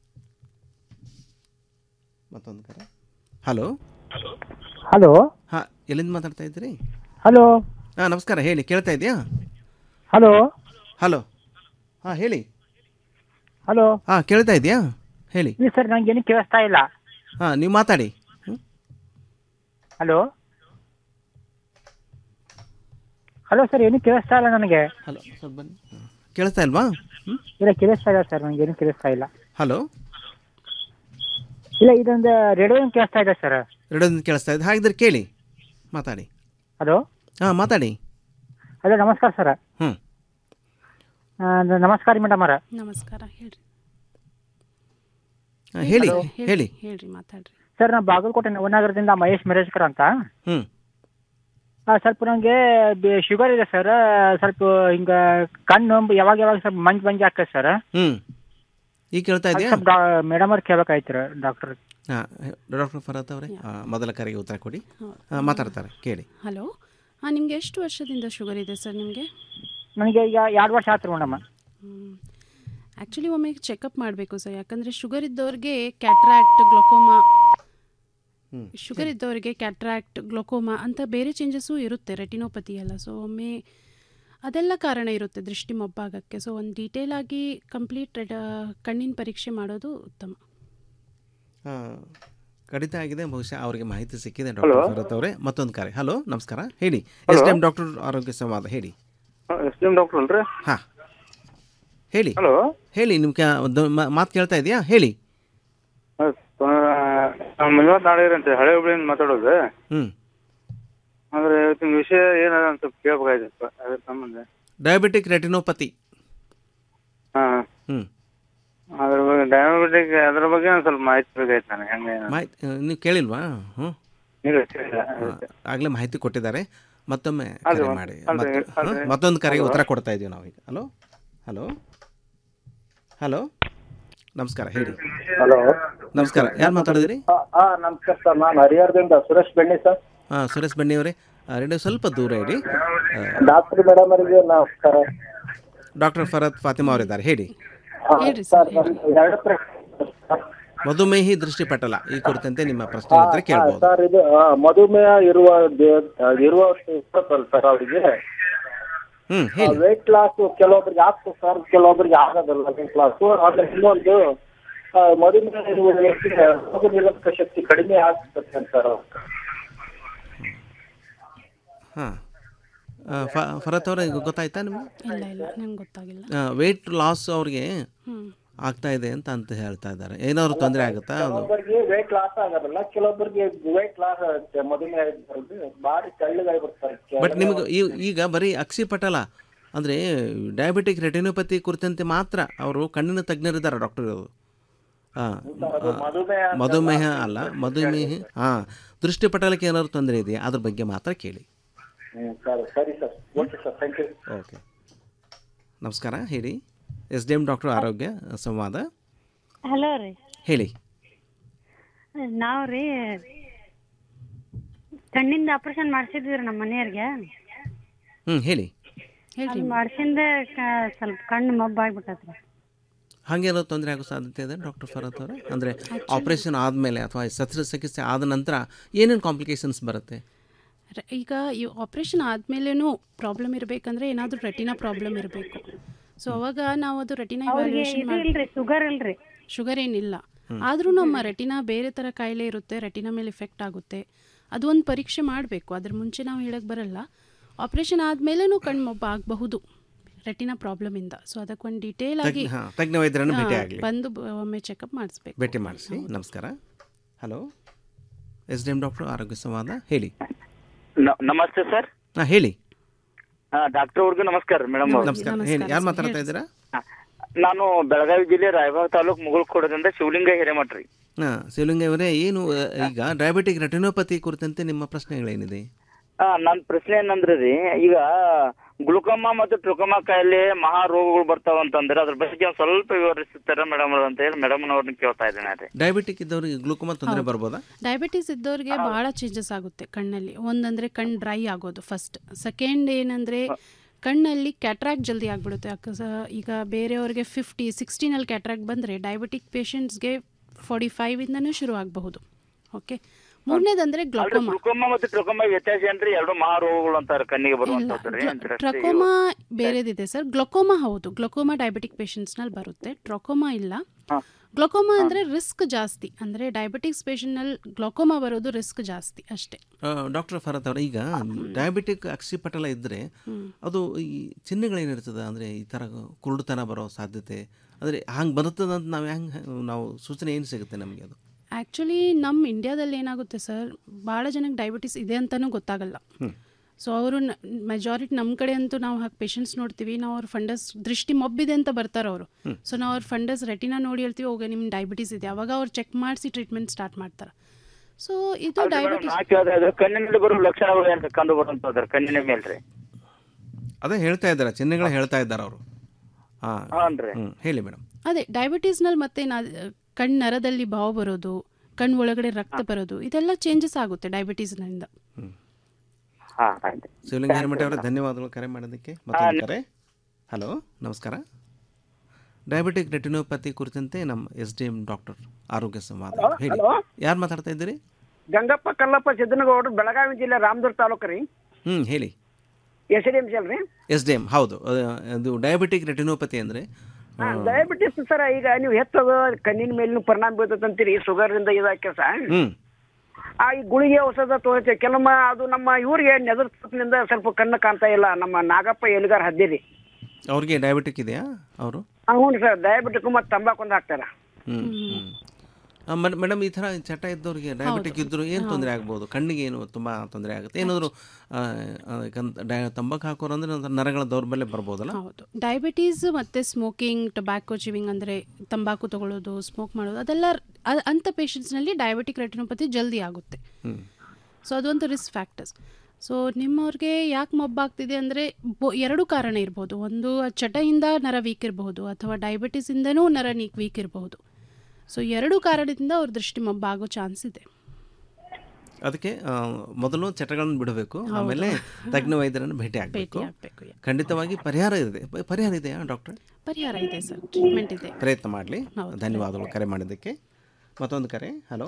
ಮತ್ತೊಂದು ಕರೆ ಹಲೋ ಹಲೋ ಹಾಂ ಎಲ್ಲಿಂದ ಮಾತಾಡ್ತಾ ಇದ್ದೀರಿ ಹಲೋ ಹಾಂ ನಮಸ್ಕಾರ ಹೇಳಿ ಕೇಳ್ತಾ ಇದೆಯಾ ಹಲೋ ಹಲೋ ಹಾಂ ಹೇಳಿ ಹಲೋ ಹಾಂ ಕೇಳ್ತಾ ಇದೆಯಾ ಹೇಳಿ ಇಲ್ಲ ಸರ್ ನಂಗೆ ಏನು ಕೇಳಿಸ್ತಾ ಇಲ್ಲ ಹಾಂ ನೀವು ಮಾತಾಡಿ ಹಲೋ ಹಲೋ ಸರ್ ಏನು ಕೇಳಿಸ್ತಾ ಇಲ್ಲ ನನಗೆ ಹಲೋ ಸ್ವಲ್ಪ ಬನ್ನಿ ಕೇಳಿಸ್ತಾ ಇಲ್ವಾ ಇಲ್ಲ ಕೇಳಿಸ್ತಾ ಇಲ್ಲ ಸರ್ ನನಗೆ ಏನು ಕೇಳಿಸ್ತಾ ಇಲ್ಲ ಹಲೋ ಇಲ್ಲ ಇದೊಂದು ರೇಡಿಯೋ ಕೇಳಿಸ್ತಾ ಇದೆ ಸರ್ ಎರಡೊಂದು ಕೇಳಿಸ್ತಾ ಇದೆ ಹಾಗಿದ್ರೆ ಕೇಳಿ ಮಾತಾಡಿ ಹಲೋ ಹಾಂ ಮಾತಾಡಿ ಹಲೋ ನಮಸ್ಕಾರ ಸರ್ ಹ್ಮ್. ನಮಸ್ಕಾರ ಮೇಡಮ್ ಅವರ ನಮಸ್ಕಾರ ಹೇಳ್ರಿ ಹಾಂ ಹೇಳಿ ಹಲೋ. ಹೇಳಿ ಹೇಳ್ರಿ ಮಾತಾಡ್ರಿ ಸರ್ ನಾ ಬಾಗಲಕೋಟೆ ನವನಗರದಿಂದ ಮಹೇಶ್ ಮಿರೇಜ್ಕರ್ ಅಂತ ಹ್ಞೂ ಆ, ಸ್ವಲ್ಪ ನನಗೆ ಶುಗರ್ ಇದೆ ಸರ್ ಸ್ವಲ್ಪ ಹಿಂಗ ಕಣ್ಣು ಯಾವಾಗ ಯಾವಾಗ ಸ್ವಲ್ಪ ಮಂಜ್ ಮಂಜ್ ಆಗ್ತದೆ ಸರ್ ಹ್ಞೂ ಈಗ ಕೇಳ್ತಾ ಇದೆಯಾ ಮೇಡಮ್ ಅವ್ರು ಕೇಳ್ಬೇಕಾಯ್ತು ಡಾಕ್ಟರ್ ಹಾಂ ಡಾಕ್ಟರ್ ಫರತ್ ಅವರೇ ಮೊದಲ ಕರೆಗೆ ಉತ್ತರ ಕೊಡಿ ಹಾಂ ಮಾತಾಡ್ತಾರೆ ಕೇಳಿ ಹಲೋ ಹಾಂ ನಿಮಗೆ ಎಷ್ಟು ವರ್ಷದಿಂದ ಶುಗರ್ ಇದೆ ಸರ್ ನಿಮಗೆ ನನಗೆ ಈಗ ಎರಡು ವರ್ಷ ಆಯ್ತು ಮೇಡಮ್ ಆ್ಯಕ್ಚುಲಿ ಒಮ್ಮೆ ಚೆಕಪ್ ಮಾಡಬೇಕು ಸರ್ ಯಾಕಂದರೆ ಶುಗರ್ ಇದ್ದವ್ರಿಗೆ ಕ್ಯಾಟ್ರಾಕ್ಟ್ ಗ್ಲೊಕೋಮಾ ಶುಗರ್ ಇದ್ದವರಿಗೆ ಕ್ಯಾಟ್ರಾಕ್ಟ್ ಗ್ಲೊಕೋಮಾ ಅಂತ ಬೇರೆ ಚೇಂಜಸ್ಸು ಇರುತ್ತೆ ರೆಟಿನೋಪತಿ ಎಲ್ಲ ಸೊ ಒಮ್ಮೆ ಅದೆಲ್ಲ ಕಾರಣ ಇರುತ್ತೆ ದೃಷ್ಟಿ ಮೊಬ್ಬಾಗಕ್ಕೆ ಸೊ ಒಂದು ಡೀಟೇಲ್ ಆಗಿ ಕಂಪ್ಲೀಟ್ ಕಣ್ಣಿನ ಪರೀಕ್ಷೆ ಮಾಡೋದು ಉತ್ತಮ ಹಾಂ ಕಡಿತ ಆಗಿದೆ ಬಹುಶಃ ಅವರಿಗೆ ಮಾಹಿತಿ ಸಿಕ್ಕಿದೆ ಡಾಕ್ಟರ್ ಫರತ್ ಅವರೇ ಮತ್ತೊಂದು ಕರೆ ಹಲೋ ನಮಸ್ಕಾರ ಹೇಳಿ ಎಸ್ ಟೈಮ್ ಡಾಕ್ಟರ್ ಆರೋಗ್ಯ ಸಂವಾದ ಹೇಳಿ ಎಸ್ ಡಿ ಎಂ ಡಾಕ್ಟರ್ ಅಲ್ರಿ ಹಾಂ ಹೇಳಿ ಹಲೋ ಹೇಳಿ ನಿಮ್ಮ ಒಂದು ಮಾತು ಕೇಳ್ತಾ ಇದೆಯಾ ಹೇಳಿ ನಾನು ಮಂಜುನಾಥ್ ನಾಡೇರ್ ಅಂತ ಹಳೆ ಹುಬ್ಳಿಯಿಂದ ಮಾತಾಡೋದು ಹ್ಞೂ ಅಂದ್ರೆ ಇವತ್ತಿನ ವಿಷಯ ಏನದ ಅಂತ ಸ್ವಲ್ಪ ಕೇಳ್ಬೇಕಾಯ್ತು ಅದ್ರ ಸಂಬಂಧ ಡಯಾಬಿಟಿಕ್ ರೆಟಿನೋಪತಿ ಹಾ ಹ್ಞೂ ಅದ್ರ ಬಗ್ಗೆ ಡಯಾಬಿಟಿಕ್ ಅದ್ರ ಬಗ್ಗೆ ಒಂದ್ ಸ್ವಲ್ಪ ಮಾಹಿತಿ ಬೇಕಾಯ್ತು ನನಗೆ ಹೆಂಗೆ ಏನು ಮಾಹಿತಿ ನೀವು ಕೇಳಿಲ್ವಾ ಹ್ಞೂ ಇಲ್ಲ ಕೇಳಿಲ್ಲ. ಆಗಲೇ ಮಾಹಿತಿ ಕೊಟ್ಟಿದ್ದಾರೆ ಮತ್ತೊಮ್ಮೆ ಅದು ಕರೆ ಒಂದು- ಮಾಡಿ ಅಲ್ರಿ, ಮತ್ತ- ಅಲ್ರಿ. ಹ್ಮ್? ಮತ್ತೊಂದು ಕರೆಗೆ ಹಲೋ. ಉತ್ತರ ಕೊಡ್ತಾ ಇದೀವಿ ನಾವೀಗ ಹಲೋ ಹಲೋ ಹಲೋ ನಮಸ್ಕಾರ ಹೇಳಿ ಹಲೋ ನಮಸ್ಕಾರ ಯಾರು ಮಾತಾಡಿದಿರಿ ಹಾ ನಮಸ್ಕಾರ ಸರ್ ನಾನು ಹರಿಹರದಿಂದ ಸುರೇಶ್ ಬೆಣ್ಣಿ ಸರ್ ಹಾಂ ಸುರೇಶ್ ಬನ್ನಿ ಅವರೇ ರೇಡಿಯೋ ಸ್ವಲ್ಪ ದೂರ ಇಡಿ ಡಾಕ್ಟರ್ ಮೇಡಮ್ ಅವರಿಗೆ ನಮಸ್ಕಾರ ಡಾಕ್ಟರ್ ಫರತ್ ಫಾತಿಮಾ ಅವರಿದ್ದಾರೆ ಹೇಳಿ ಹಾ, ಸರ್ ನಮ್ದು ಎರಡು ಪ್ರಶ್ನೆ ಮಧುಮೇಹಿ ದೃಷ್ಟಿಪಟಲ ಈ ಕುರಿತಂತೆ ನಿಮ್ಮ ಪ್ರಶ್ನೆ ಇದ್ದರೆ ಕೇಳ್ಬೋದು ಸರ್ ಇದು ಆ, ಮಧುಮೇಹ ಇರುವ ದೇ- ಇರುವ ಸರ್ ಅವರಿಗೆ ಹ್ಮ್ ಹೇಳಿ ವೇಟ್ ಲಾಸ್ ಕೆಲವೊಬ್ರಿಗೆ ಆಗ್ತದೆ ಸರ್ ಕೆಲವೊಬ್ರಿಗೆ ಆಗೋದಿಲ್ಲ ವೇಟ್ ಲಾಸ್ ಆದ್ರೆ ಇನ್ನೊಂದು ಆ, ಮಧುಮೇಹ ಇರುವ ವ್ಯಕ್ತಿಗೆ ರೋಗ ನಿರೋಧಕ ಶಕ್ತಿ ಕಡಿಮೆ ಆಗ್ತದೆ ಅಂತಾರೆ ಹಾಂ ಫರತ್ ಅವರೇ ಗೊತ್ತಾಯ್ತಾ ನಿಮಗೆ ಇಲ್ಲ ಇಲ್ಲ ನಂಗೆ ಗೊತ್ತಾಗಿಲ್ಲ ವೆಯ್ಟ್ ಲಾಸ್ ಅವ್ರಿಗೆ ಹ್ಮ್. ಆಗ್ತಾ ಇದೆ ಅಂತ ಅಂತ ಹೇಳ್ತಾ ಇದ್ದಾರೆ ಏನಾದ್ರು ತೊಂದರೆ ಆಗುತ್ತಾ ಅದು ಕೆಲವೊಬ್ಬರಿಗೆ ವೇಟ್ ಲಾಸ್ ಆಗೋದಿಲ್ಲ ಕೆಲವೊಬ್ಬರಿಗೆ ವೇಟ್ ಲಾಸ್ ಆಗುತ್ತೆ ಮಧುಮೇಹ ಇದ್ದವ್ರಿಗೆ ಬಾಡಿ ತೆಳ್ಳಗಾಗಿ ಬರ್ತಾರೆ ಬಟ್ ನಿಮಗೆ ಈ- ಈಗ ಬರೀ ಅಕ್ಷಿಪಟಲ ಅಂದರೆ ಡಯಾಬಿಟಿಕ್ ರೆಟಿನೋಪತಿ ಕುರಿತಂತೆ ಮಾತ್ರ ಅವರು ಕಣ್ಣಿನ ತಜ್ಞರಿದ್ದಾರೆ ಡಾಕ್ಟರ್ ಅವರು ಹಾಂ ಮಧುಮೇಹ ಅಂತ ಮಧುಮೇಹ ಅಲ್ಲ ಮಧುಮೇಹ ಹಾಂ ದೃಷ್ಟಿಪಟಲಕ್ಕೆ ಏನಾದ್ರು ತೊಂದರೆ ಇದೆಯಾ ಅದ್ರ ಬಗ್ಗೆ ಮಾತ್ರ ಕೇಳಿ ಹ್ಮ್, ಸರಿ ಸರಿ sir okay sir thank you okay ನಮಸ್ಕಾರ ಹೇಳಿ ಎಸ್ ಡಿ ಎಮ್ ಡಾಕ್ಟರ್ ಆರೋಗ್ಯ ಸಂವಾದ ಹಲೋ ರೀ ಹೇಳಿ ನಾವು ರೀ ಕಣ್ಣಿಂದ ಆಪರೇಷನ್ ಮಾಡಿಸಿದ್ವಿ ರೀ ನಮ್ಮ ಮನೆಯವ್ರಿಗೆ ಹ್ಞೂ ಹೇಳಿ ಅದು ಮಾಡಿಸಿಂದ ಸ್ವಲ್ಪ ಕಣ್ಣು ಮಬ್ಬಾಗ್ಬಿಟ್ಟತ್ರಿ ಹಾಗೇನೋ ತೊಂದರೆ ಆಗೋ ಸಾಧ್ಯತೆ ಇದೆ ಡಾಕ್ಟರ್ ಫರತ್ ಅವರೇ ಅಂದರೆ ಆಪರೇಷನ್ ಆದಮೇಲೆ ಅಥವಾ ಶಸ್ತ್ರಚಿಕಿತ್ಸೆ ಆದ ನಂತರ ಏನೇನು ಕಾಂಪ್ಲಿಕೇಶನ್ಸ್ ಬರುತ್ತೆ ರ- ಈಗ ಈ ಆಪ್ರೇಷನ್ ಆದಮೇಲೇನೂ ಪ್ರಾಬ್ಲಮ್ ಇರಬೇಕಂದ್ರೆ ಏನಾದರೂ ರೆಟಿನಾ ಪ್ರಾಬ್ಲಮ್ ಇರಬೇಕು ಸೊ ಅವಾಗ ನಾವು ಅದು ರೆಟಿನಾ ಅವ್ರಿಗೆ ಇವ್ಯಾಲ್ಯೂಯೇಷನ್ ಇದು ಇಲ್ರಿ ಶುಗರ್ ಇಲ್ರಿ ಶುಗರ್ ಏನಿಲ್ಲ ಆದರೂ ನಮ್ಮ ರೆಟಿನಾ ಬೇರೆ ಥರ ಕಾಯಿಲೆ ಇರುತ್ತೆ ರೆಟಿನಾ ಮೇಲೆ ಇಫೆಕ್ಟ್ ಆಗುತ್ತೆ ಅದು ಒಂದು ಪರೀಕ್ಷೆ ಮಾಡಬೇಕು ಅದ್ರ ಮುಂಚೆ ನಾವು ಹೇಳಕ್ಕೆ ಬರಲ್ಲ ಆಪ್ರೇಷನ್ ಆದಮೇಲೆನೂ ಕಣ್ಣು ಮೊಬ್ಬ ಆಗಬಹುದು ರೆಟಿನಾ ಪ್ರಾಬ್ಲಮಿಂದ ಸೊ ಅದಕ್ಕೆ ಒಂದು ಡೀಟೇಲ್ ಆಗಿ ತಜ್ಞ- ಹಾ, ತಜ್ಞ ವೈದ್ಯರನ್ನು ಭೇಟಿ ಹಾ, ಆಗ್ಲಿ. ಬಂದು ಬ- ಒಮ್ಮೆ ಚೆಕಪ್ ಮಾಡಿಸ್ಬೇಕು ಭೇಟಿ ಮಾಡಿಸಿ ನಮಸ್ಕಾರ hello S D M doctor ಆರೋಗ್ಯ ಸಂವಾದ ಹೇಳಿ ನ- ನಮಸ್ತೆ ಸರ್ ಹಾಂ ಹೇಳಿ ಡಾಕ್ಟರ್ ಅವ್ರಿಗೂ ನಮಸ್ಕಾರ ಮೇಡಮ್ ನಮಸ್ಕಾರ ಹೇಳಿ ಯಾರು ಮಾತಾಡ್ತಾ ಇದ್ದೀರಾ ನಾನು ಬೆಳಗಾವಿ ಜಿಲ್ಲೆ ರಾಯಬಾಗ್ ತಾಲೂಕು ಮುಗುಳ್ಕೋಡದಿಂದ ಶಿವಲಿಂಗ ಹಿರೇಮಠ್ ರೀ ಹಾಂ ಶಿವಲಿಂಗ ಅವರೇ ಏನು ಆ, ಈಗ ಡಯಾಬಿಟಿಕ್ ರೆಟಿನೋಪತಿ ಕುರಿತಂತೆ ನಿಮ್ಮ ಪ್ರಶ್ನೆಗಳೇನಿದೆ ಆ, ನನ್ನ ಪ್ರಶ್ನೆ ಏನಂದ್ರೆ ರೀ ಈಗ ಗ್ಲುಕೋಮಾ ಮತ್ತು ಟ್ರುಕೋಮಾ ಕಾಯಿಲೆ ಮಹಾ ರೋಗಗಳು ಬರ್ತಾವ ಅಂತಂದ್ರೆ ಅದ್ರ ಬಗ್ಗೆ ಒಂದ್ ಸ್ವಲ್ಪ ವಿವರಿಸುತ್ತಾರೆ ಮೇಡಮ್ ಅಂತ ಹೇಳಿ ಮೇಡಮ್ ಅವ್ರನ್ನ ಕೇಳ್ತಾ ಇದ್ದೇನೆ ರೀ ಡಯಾಬಿಟಿಕ್ ಇದ್ದವ್ರಿಗೆ ಗ್ಲೂಕೋಮಾ ತೊಂದರೆ ಬರ್ಬೋದಾ ಡಯಾಬಿಟಿಸ್ ಇದ್ದವ್ರಿಗೆ ಭಾಳ ಚೇಂಜಸ್ ಆಗುತ್ತೆ ಕಣ್ಣಲ್ಲಿ ಒಂದಂದರೆ ಕಣ್ಣು ಡ್ರೈ ಆಗೋದು ಫಸ್ಟ್ ಸೆಕೆಂಡ್ ಏನಂದರೆ ಕಣ್ಣಲ್ಲಿ ಕ್ಯಾಟ್ರಾಕ್ಟ್ ಜಲ್ದಿ ಆಗಿಬಿಡುತ್ತೆ ಯಾಕೆ ಸ- ಈಗ ಬೇರೆಯವ್ರಿಗೆ ಫಿಫ್ಟಿ ಸಿಕ್ಸ್ಟೀನಲ್ಲಿ ಕ್ಯಾಟ್ರಾಕ್ಟ್ ಬಂದರೆ ಡಯಾಬಿಟಿಕ್ ಪೇಷಂಟ್ಸ್ಗೆ ಫಾರ್ಟಿ ಫೈವಿಂದನೂ ಶುರು ಆಗಬಹುದು ಓಕೆ ಮೂರನೇದಂದರೆ ಗ್ಲಾಕೋಮಾ ಗ್ಲುಕೋಮಾ ಮತ್ತು ಟ್ರೊಕೋಮಾ ವ್ಯತ್ಯಾಸ ಏನ್ರಿ ಎರಡು ಮಹಾರೋಗಗಳು ಅಂತಾರೆ ಕಣ್ಣಿಗೆ ಬರುವಂತದ್ದು ರೀ ಟ್ರಕೋಮಾ ಬೇರೆದಿದೆ ಸರ್ ಗ್ಲೊಕೋಮಾ ಹೌದು ಗ್ಲೊಕೋಮಾ ಡಯಾಬಿಟಿಕ್ ಪೇಷಂಟ್ಸ್ನಲ್ಲಿ ಬರುತ್ತೆ ಟ್ರೊಕೋಮಾ ಇಲ್ಲ ಗ್ಲೊಕೋಮಾ ಅಂದರೆ ರಿಸ್ಕ್ ಜಾಸ್ತಿ ಅಂದರೆ ಡಯಾಬಿಟಿಕ್ಸ್ ಪೇಷಂಟ್ನಲ್ಲಿ ಗ್ಲೊಕೋಮಾ ಬರೋದು ರಿಸ್ಕ್ ಜಾಸ್ತಿ ಅಷ್ಟೇ ಡಾಕ್ಟರ್ ಫರತ್ ಅವರ ಈಗ ಡಯಾಬಿಟಿಕ್ ಅಕ್ಷಿಪಟಲ ಇದ್ದರೆ ಅದು ಈ ಚಿಹ್ನೆಗಳೇನಿರ್ತದೆ ಅಂದರೆ ಈ ಥರ ಕುರುಡುತನ ಬರೋ ಸಾಧ್ಯತೆ ಅಂದರೆ ಹಂಗೆ ಬರುತ್ತದೆ ಅಂತ ನಾವು ಹೆಂಗೆ ನಾವು ಸೂಚನೆ ಏನು ಸಿಗುತ್ತೆ ನಮಗೆ ಅದು ಆ್ಯಕ್ಚುಲಿ ನಮ್ಮ ಇಂಡಿಯಾದಲ್ಲಿ ಏನಾಗುತ್ತೆ ಸರ್ ಭಾಳ ಜನಕ್ಕೆ ಡಯಾಬಿಟಿಸ್ ಇದೆ ಅಂತಲೂ ಗೊತ್ತಾಗಲ್ಲ ಹ್ಮ್. ಸೊ ಅವರು ಮೆಜಾರಿಟಿ ನಮ್ಮ ಕಡೆ ಅಂತೂ ನಾವು ಹಾಗೆ ಪೇಷಂಟ್ಸ್ ನೋಡ್ತೀವಿ ನಾವು ಅವ್ರ ಫಂಡಸ್ ದೃಷ್ಟಿ ಮಬ್ಬಿದೆ ಅಂತ ಬರ್ತಾರೆ ಅವರು ಹ್ಮ್. ಸೊ ನಾವು ಅವ್ರ ಫಂಡಸ್ ರೆಟಿನ ನೋಡಿ ಹೇಳ್ತೀವಿ ಹೋಗಿ ನಿಮ್ಮ ಡಯಾಬಿಟಿಸ್ ಇದೆ ಅವಾಗ ಅವ್ರು ಚೆಕ್ ಮಾಡಿಸಿ ಟ್ರೀಟ್ಮೆಂಟ್ ಸ್ಟಾರ್ಟ್ ಮಾಡ್ತಾರೆ ಸೊ ಇದು ಡಯಾಬಿಟಿಸ್ ನಾ ಕೇಳ್ದೆ ಅದು ಕಣ್ಣಿನಲ್ಲಿ ಬರುವ ಲಕ್ಷಣಗಳು ಏನ್ ಕಂಡು ಬರುವಂತದ್ರ ಕಣ್ಣಿನ ಮೇಲ್ರಿ ಅದೇ ಹೇಳ್ತಾ ಇದ್ದಾರೆ ಚಿಹ್ನೆಗಳು ಹೇಳ್ತಾ ಇದ್ದಾರೆ ಅವರು ಹಾಂ ಹಾನ್ರಿ. ಹ್ಞೂ ಹೇಳಿ ಮೇಡಮ್ ಅದೇ ಡಯಾಬಿಟೀಸ್ನಲ್ಲಿ ಮತ್ತೆ ನಾ ಕಣ್ಣು ನರದಲ್ಲಿ ಬಾವು ಬರೋದು ಕಣ್ಣು ಒಳಗಡೆ ರಕ್ತ ಬರೋದು ಇದೆಲ್ಲ ಚೇಂಜಸ್ ಆಗುತ್ತೆ ಡಯಾಬಿಟೀಸ್ನಿಂದ ಹಾ ಆಯ್ತು ಶಿವಲಿಂಗ ಹಿರಮಠ ಅವರೇ ಧನ್ಯವಾದಗಳು ಕರೆ ಮಾಡೋದಕ್ಕೆ ಮತ್ತೊಂದು ಕರೆ ಹಲೋ ನಮಸ್ಕಾರ ಡಯಾಬಿಟಿಕ್ ರೆಟಿನೋಪತಿ ಕುರಿತಂತೆ ನಮ್ಮ ಎಸ್ ಡಿ ಎಂ ಡಾಕ್ಟರ್ ಆರೋಗ್ಯ ಸಂವಾದ ಹೇಳಿ ಹಲೋ. ಯಾರು ಮಾತಾಡ್ತಾ ಇದ್ದೀರಿ ಗಂಗಪ್ಪ ಕಲ್ಲಪ್ಪ ಸಿದ್ದನಗೌಡ್ರು ಬೆಳಗಾವಿ ಜಿಲ್ಲೆ ರಾಮದುರ್ಗ ತಾಲೂಕು ರೀ ಹ್ಞೂ ಹೇಳಿ ಎಸ್ ಡಿ ಎಂ ಸಿ ಅಲ್ರಿ ಎಸ್ ಡಿ ಎಂ ಹೌದು ಅದು- ಅದು ಡಯಾಬಿಟಿಕ್ ರೆಟಿನೋಪತಿ ಅಂದರೆ ಡಯಾಬಿಟಿಸ್ ಸರ್ ಈಗ ನೀವು ಹೆಚ್ಚೋದು ಕಣ್ಣಿನ ಮೇಲಿನ ಪರಿಣಾಮ ಬೀಳ್ತದೆ ಅಂತೀರಿ ಶುಗರ್ನಿಂದ ಇದಾಕೆ ಸರ್ ಹ್ಞೂ ಆ ಈ ಗುಳಿಗೆ ಔಷಧ ತಗೋತೀವಿ ಕೆಲವೊಮ್ಮ ಅದು ನಮ್ಮ ಇವ್ರಿಗೆ ನೆದರ್ನಿಂದ ಸ್ವಲ್ಪ ಕಣ್ಣು ಕಾಣ್ತಾ ಇಲ್ಲ ನಮ್ಮ ನಾಗಪ್ಪ ಎಲಿಗಾರ ಹದ್ದಿರಿ ಅವ್ರಿಗೆ ಡಯಾಬಿಟಿಕ್ ಇದೆಯಾ ಅವರು ಹ್ಞೂ ಸರ್ ಡಯಾಬಿಟಿಕ್ ಮತ್ತು ತಂಬಾಕು ಒಂದು ಹಾಕ್ತಾರ ಹ್ಞೂ ಮೇಡಮ್ ಈ ಥರ ಚಟ ಇದ್ದವ್ರಿಗೆ ಡಯಾಬಿಟಿಕ್ ಇದ್ದರೂ ಏನು ತೊಂದರೆ ಆಗ್ಬೋದು ಕಣ್ಣಿಗೆ ಏನು ತುಂಬ ತೊಂದರೆ ಆಗುತ್ತೆ ಏನಾದರೂ ತಂಬಾಕು ಹಾಕೋರು ಅಂದರೆ ಒಂಥರ ನರಗಳ ದೌರ್ಬಲ್ಯ ಬರ್ಬೋದಲ್ಲ ಹೌದು ಡಯಾಬಿಟೀಸ್ ಮತ್ತು ಸ್ಮೋಕಿಂಗ್ ಟೊಬ್ಯಾಕೋ ಚಿವಿಂಗ್ ಅಂದರೆ ತಂಬಾಕು ತಗೊಳ್ಳೋದು ಸ್ಮೋಕ್ ಮಾಡೋದು ಅದೆಲ್ಲ ಅ- ಅಂಥ ಪೇಷಂಟ್ಸ್ನಲ್ಲಿ ಡಯಾಬಿಟಿಕ್ ರೆಟಿನೋಪತಿ ಜಲ್ದಿ ಆಗುತ್ತೆ ಹ್ಞೂ ಸೊ ಅದೊಂದು ರಿಸ್ಕ್ ಫ್ಯಾಕ್ಟರ್ಸ್ ಸೊ ನಿಮ್ಮವ್ರಿಗೆ ಯಾಕೆ ಮಬ್ಬಾಗ್ತಿದೆ ಅಂದರೆ ಬೊ ಎರಡು ಕಾರಣ ಇರ್ಬೋದು ಒಂದು ಆ ಚಟಯಿಂದ ನರ ವೀಕ್ ಇರಬಹುದು ಅಥವಾ ಡಯಾಬಿಟಿಸಿಂದನೂ ನರ ನೀಕ್ ವೀಕ್ ಇರಬಹುದು ಸೊ ಎರಡು ಕಾರಣದಿಂದ ಅವ್ರ ದೃಷ್ಟಿ ಮಬ್ಬಾಗೋ ಚಾನ್ಸ್ ಇದೆ ಅದಕ್ಕೆ ಆ, ಮೊದಲು ಚಟಗಳನ್ನು ಬಿಡಬೇಕು ಹೌದು. ಆಮೇಲೆ ತಜ್ಞ ವೈದ್ಯರನ್ನು ಭೇಟಿ ಆಗಬೇಕು ಭೇಟಿ ಆಗ್ಬೇಕು, ಖಂಡಿತವಾಗಿ ಪರಿಹಾರ ಇದೆ ಪ- ಪರಿಹಾರ ಇದೆಯಾ ಡಾಕ್ಟರ್ ಪರಿಹಾರ ಇದೆ ಸರ್ ಟ್ರೀಟ್ಮೆಂಟ್ ಇದೆ ಪ್ರಯತ್ನ ಮಾಡಲಿ ಹೌದು. ಧನ್ಯವಾದಗಳು ಕರೆ ಮಾಡಿದ್ದಕ್ಕೆ ಮತ್ತೊಂದು ಕರೆ ಹಲೋ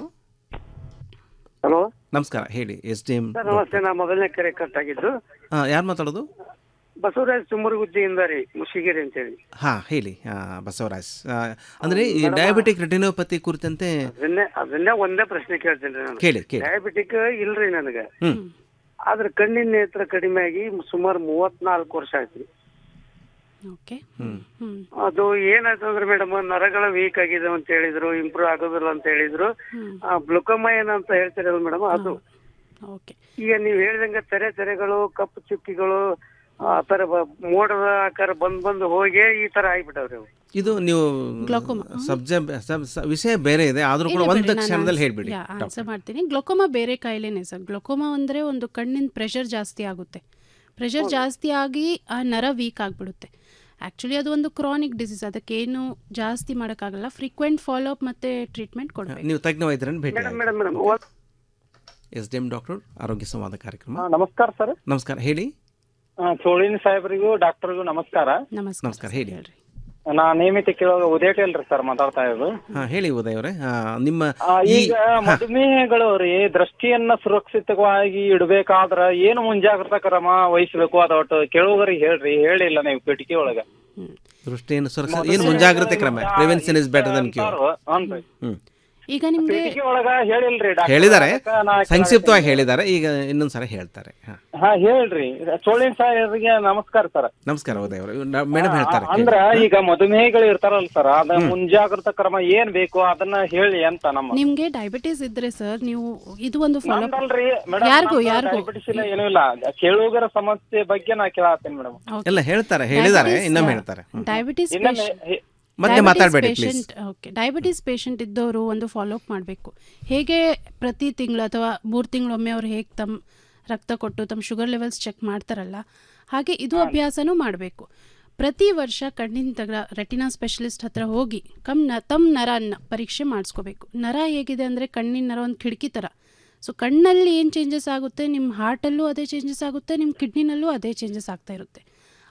ಹಲೋ ನಮಸ್ಕಾರ ಹೇಳಿ ಎಸ್ ಡಿ ಎಂ ಸರ್ ನಮಸ್ತೆ ನಾ ಮೊದಲನೇ ಕರೆ ಕಟ್ ಆಗಿದ್ದು ಯಾರು ಮಾತಾಡೋದು ಬಸವರಾಜ್ ತುಮರಗುಜ್ಜಿಯಿಂದ ರೀ ಮುಷಿಗೆರೆ ಅಂತೇಳಿ ಹಾಂ ಹೇಳಿ ಆ, ಬಸವರಾಜ್ ಆ, ಅಂದ್ರೆ ಈ ಡಯಾಬಿಟಿಕ್ ರೆಟಿನೋಪತಿ ಕುರಿತಂತೆ ಅದನ್ನೇ ಅದನ್ನೇ ಒಂದೇ ಪ್ರಶ್ನೆ ಕೇಳ್ತೀನಿ ರೀ ನಾನು ಕೇಳಿ, ಕೇಳಿ. ಡಯಾಬಿಟಿಕ್ ಇಲ್ರಿ ನನಗೆ ಹ್ಮ್ ಆದ್ರೆ ಕಣ್ಣಿನ ನೇತ್ರ ಕಡಿಮೆ ಆಗಿ ಸುಮಾರು ಮೂವತ್ನಾಲ್ಕು ವರ್ಷ ಆಯ್ತು ಓಕೆ ಹ್ಮ್ ಅದು ಏನಾಯ್ತು ಅಂದ್ರೆ ಮೇಡಮ್ ನರಗಳ ವೀಕ್ ಆಗಿದೆ ಅಂತ ಹೇಳಿದ್ರು ಇಂಪ್ರೂವ್ ಆಗೋದಿಲ್ಲ ಅಂತ ಹೇಳಿದ್ರು ಗ್ಲುಕೋಮಾ ಏನಂತ ಹೇಳ್ತಿರಲ್ಲ ಮೇಡಮ್ ಅದು ಓಕೆ ಈಗ ನೀವು ಹೇಳ್ದಂಗೆ ತೆರೆ ತೆರೆಗಳು ಕಪ್ಪು ಚುಕ್ಕಿಗಳು ಆ ತರ ಬ- ಮೋಡದ ಆಕಾರ ಬಂದ್ ಬಂದು ಹೋಗಿ ಈ ತರ ಆಗ್ಬಿಟ್ಟವ್ರಿ ಅವು ಇದು ನೀವು Glaucoma. ಸಬ್ಜೆಕ್ಟ್ ಸಬ್ ಸ- ವಿಷಯ ಬೇರೆ ಇದೆ ಆದ್ರೂ ಕೂಡ ಒಂದು ಕ್ಷಣದಲ್ಲಿ ಹೇಳ್ಬಿಡಿ ಆನ್ಸರ್ ಮಾಡ್ತೀನಿ ಗ್ಲೊಕೋಮಾ ಬೇರೆ ಕಾಯಿಲೆನೇ ಸರ್ ಗ್ಲೊಕೋಮಾ ಅಂದರೆ ಒಂದು ಕಣ್ಣಿನ ಪ್ರೆಷರ್ ಜಾಸ್ತಿ ಆಗುತ್ತೆ ಪ್ರೆಷರ್ ಜಾಸ್ತಿ ಆಗಿ ಆ ನರ ವೀಕ್ ಆಗಿಬಿಡುತ್ತೆ ಆ್ಯಕ್ಚುಲಿ ಅದು ಒಂದು ಕ್ರಾನಿಕ್ ಡಿಸೀಸ್ ಅದಕ್ಕೇನು ಜಾಸ್ತಿ ಮಾಡೋಕ್ಕಾಗಲ್ಲ ಫ್ರೀಕ್ವೆಂಟ್ ಫಾಲೋ ಅಪ್ ಮತ್ತು ಟ್ರೀಟ್ಮೆಂಟ್ ಕೊಡಬೇಕು ನೀವು ತಜ್ಞ ವೈದ್ಯರನ್ನು ಭೇಟಿ madam madam madam S D M doctor ಆರೋಗ್ಯ ಸಂವಾದ ಕಾರ್ಯಕ್ರಮ ನಮಸ್ಕಾರ ಸರ್ ನಮಸ್ಕಾರ ಹೇಳಿ ಚೋಳಿನ ಸಾಹೇಬರಿಗೂ ಡಾಕ್ಟರ್ಗೂ ನಮಸ್ಕಾರ ನಮಸ್ಕಾರ ನಮಸ್ಕಾರ ಹೇಳಿ ನಾ ನೇಮಿತ ಕೇಳುವಾಗ ಉದಯ ಅಲ್ರಿ ಸರ್ ಮಾತಾಡ್ತಾ ಇರೋದು ಹಾ ಹೇಳಿ ಉದಯ್ ಅವರೇ ಆ, ನಿಮ್ಮ ಆ, ಈ ಈಗ ಮಧುಮೇಹಗಳು ರೀ ದೃಷ್ಟಿಯನ್ನ ಸುರಕ್ಷಿತವಾಗಿ ಇಡಬೇಕಾದ್ರ ಏನು ಮುಂಜಾಗ್ರತಾ ಕ್ರಮ ವಹಿಸಬೇಕು ಅದ ಒಟ್ಟು ಕೇಳುವರಿಗೆ ಹೇಳ್ರಿ ಹೇಳಿಲ್ಲ ನೀವು ಪೆಟ್ಟಿಗೆ ಒಳಗ ದೃಷ್ಟಿಯನ್ನು ಸುರಕ್ಷಿತ ಏನು ಮುಂಜಾಗ್ರತೆ ಕ್ರಮ prevention is better than cure ಹ್ಞೂ ಹ್ಮ್ ಈಗ ನಿಮಗೆ ಪೆಟ್ಟಿಗೆ ಒಳಗ ಹೇಳಿಲ್ರಿ ಡಾಕ್ಟರ್. ಹೇಳಿದ್ದಾರೆ ಅದಕ್ಕ ನಾ ಸಂಕ್ಷಿಪ್ತವಾಗಿ ಹೇಳಿದ್ದಾರೆ ಈಗ ಇನ್ನೊಂದ್ಸಲ ಹೇಳ್ತಾರೆ ಹಾ ಹಾ ಹೇಳ್ರಿ ಚೋಳಿನ ಸಾಹೇಬರಿಗೆ ನಮಸ್ಕಾರ ಸರ್ ನಮಸ್ಕಾರ ಉದಯ್ ಅವರು ಮೇಡಮ್ ಹೇಳ್ತಾರೆ ಅಂದ್ರ ಈಗ ಮಧುಮೇಹಿಗಳು ಇರ್ತಾರಲ್ಲ ಸರ್ ಅದ ಮುಂಜಾಗ್ರತಾ ಕ್ರಮ ಏನ್ ಬೇಕು ಅದನ್ನ ಹೇಳಿ ಅಂತ ನಮ್ಮ ನಿಮಗೆ ಡಯಾಬಿಟೀಸ್ ಇದ್ರೆ ಸರ್ ನೀವು ಇದು ಒಂದು ಫಾಲೋ ನಂದಲ್ರಿ ಮೇಡಮ್ ಯಾರಿಗೂ ಯಾರಿಗೂ ಡಯಾಬಿಟಿಸ್ ಇಲ್ಲ ಏನೂ ಇಲ್ಲ ಕೇಳುಗರ ಸಮಸ್ಯೆ ಬಗ್ಗೆ ನಾ ಕೇಳತ್ತೀನಿ ಮೇಡಮ್ ಎಲ್ಲ ಹೇಳ್ತಾರೆ ಹೇಳಿದ್ದಾರೆ ಇನ್ನೊಮ್ಮೆ ಹೇಳ್ತಾರೆ ಹ್ಮ್. ಡಯಾಬಿಟಿಸ್ ಇನ್ನೊಮ್ಮೆ ಹೇ- ಮತ್ತೆ ಮಾತಾಡ್ಬೇಡಿ ಪ್ಲೀಸ್ ಓಕೆ ಡಯಾಬಿಟಿಸ್ ಪೇಷಂಟ್ ಇದ್ದವರು ಒಂದು ಫಾಲೋ ಅಪ್ ಮಾಡಬೇಕು ಹೇಗೆ ಪ್ರತಿ ತಿಂಗಳು ಅಥವಾ ಮೂರು ತಿಂಗಳೊಮ್ಮೆ ಅವ್ರು ಹೇಗೆ ತಮ್ಮ ರಕ್ತ ಕೊಟ್ಟು ತಮ್ಮ ಶುಗರ್ ಲೆವೆಲ್ಸ್ ಚೆಕ್ ಮಾಡ್ತಾರಲ್ಲ ಹಾಗೆ ಇದು ಅಭ್ಯಾಸನೂ ಮಾಡಬೇಕು ಪ್ರತಿ ವರ್ಷ ಕಣ್ಣಿನ ತಗ ರೆಟಿನಾ ಸ್ಪೆಷಲಿಸ್ಟ್ ಹತ್ರ ಹೋಗಿ ಕಮ್ ನ ತಮ್ಮ ನರನ್ನ ಪರೀಕ್ಷೆ ಮಾಡಿಸ್ಕೋಬೇಕು ನರ ಹೇಗಿದೆ ಅಂದರೆ ಕಣ್ಣಿನ ನರ ಒಂದು ಕಿಟಕಿ ಥರ ಸೊ ಕಣ್ಣಲ್ಲಿ ಏನು ಚೇಂಜಸ್ ಆಗುತ್ತೆ ನಿಮ್ಮ ಹಾರ್ಟಲ್ಲೂ ಅದೇ ಚೇಂಜಸ್ ಆಗುತ್ತೆ ನಿಮ್ಮ ಕಿಡ್ನಿನಲ್ಲೂ ಅದೇ ಚೇಂಜಸ್ ಆಗ್ತಾ ಇರುತ್ತೆ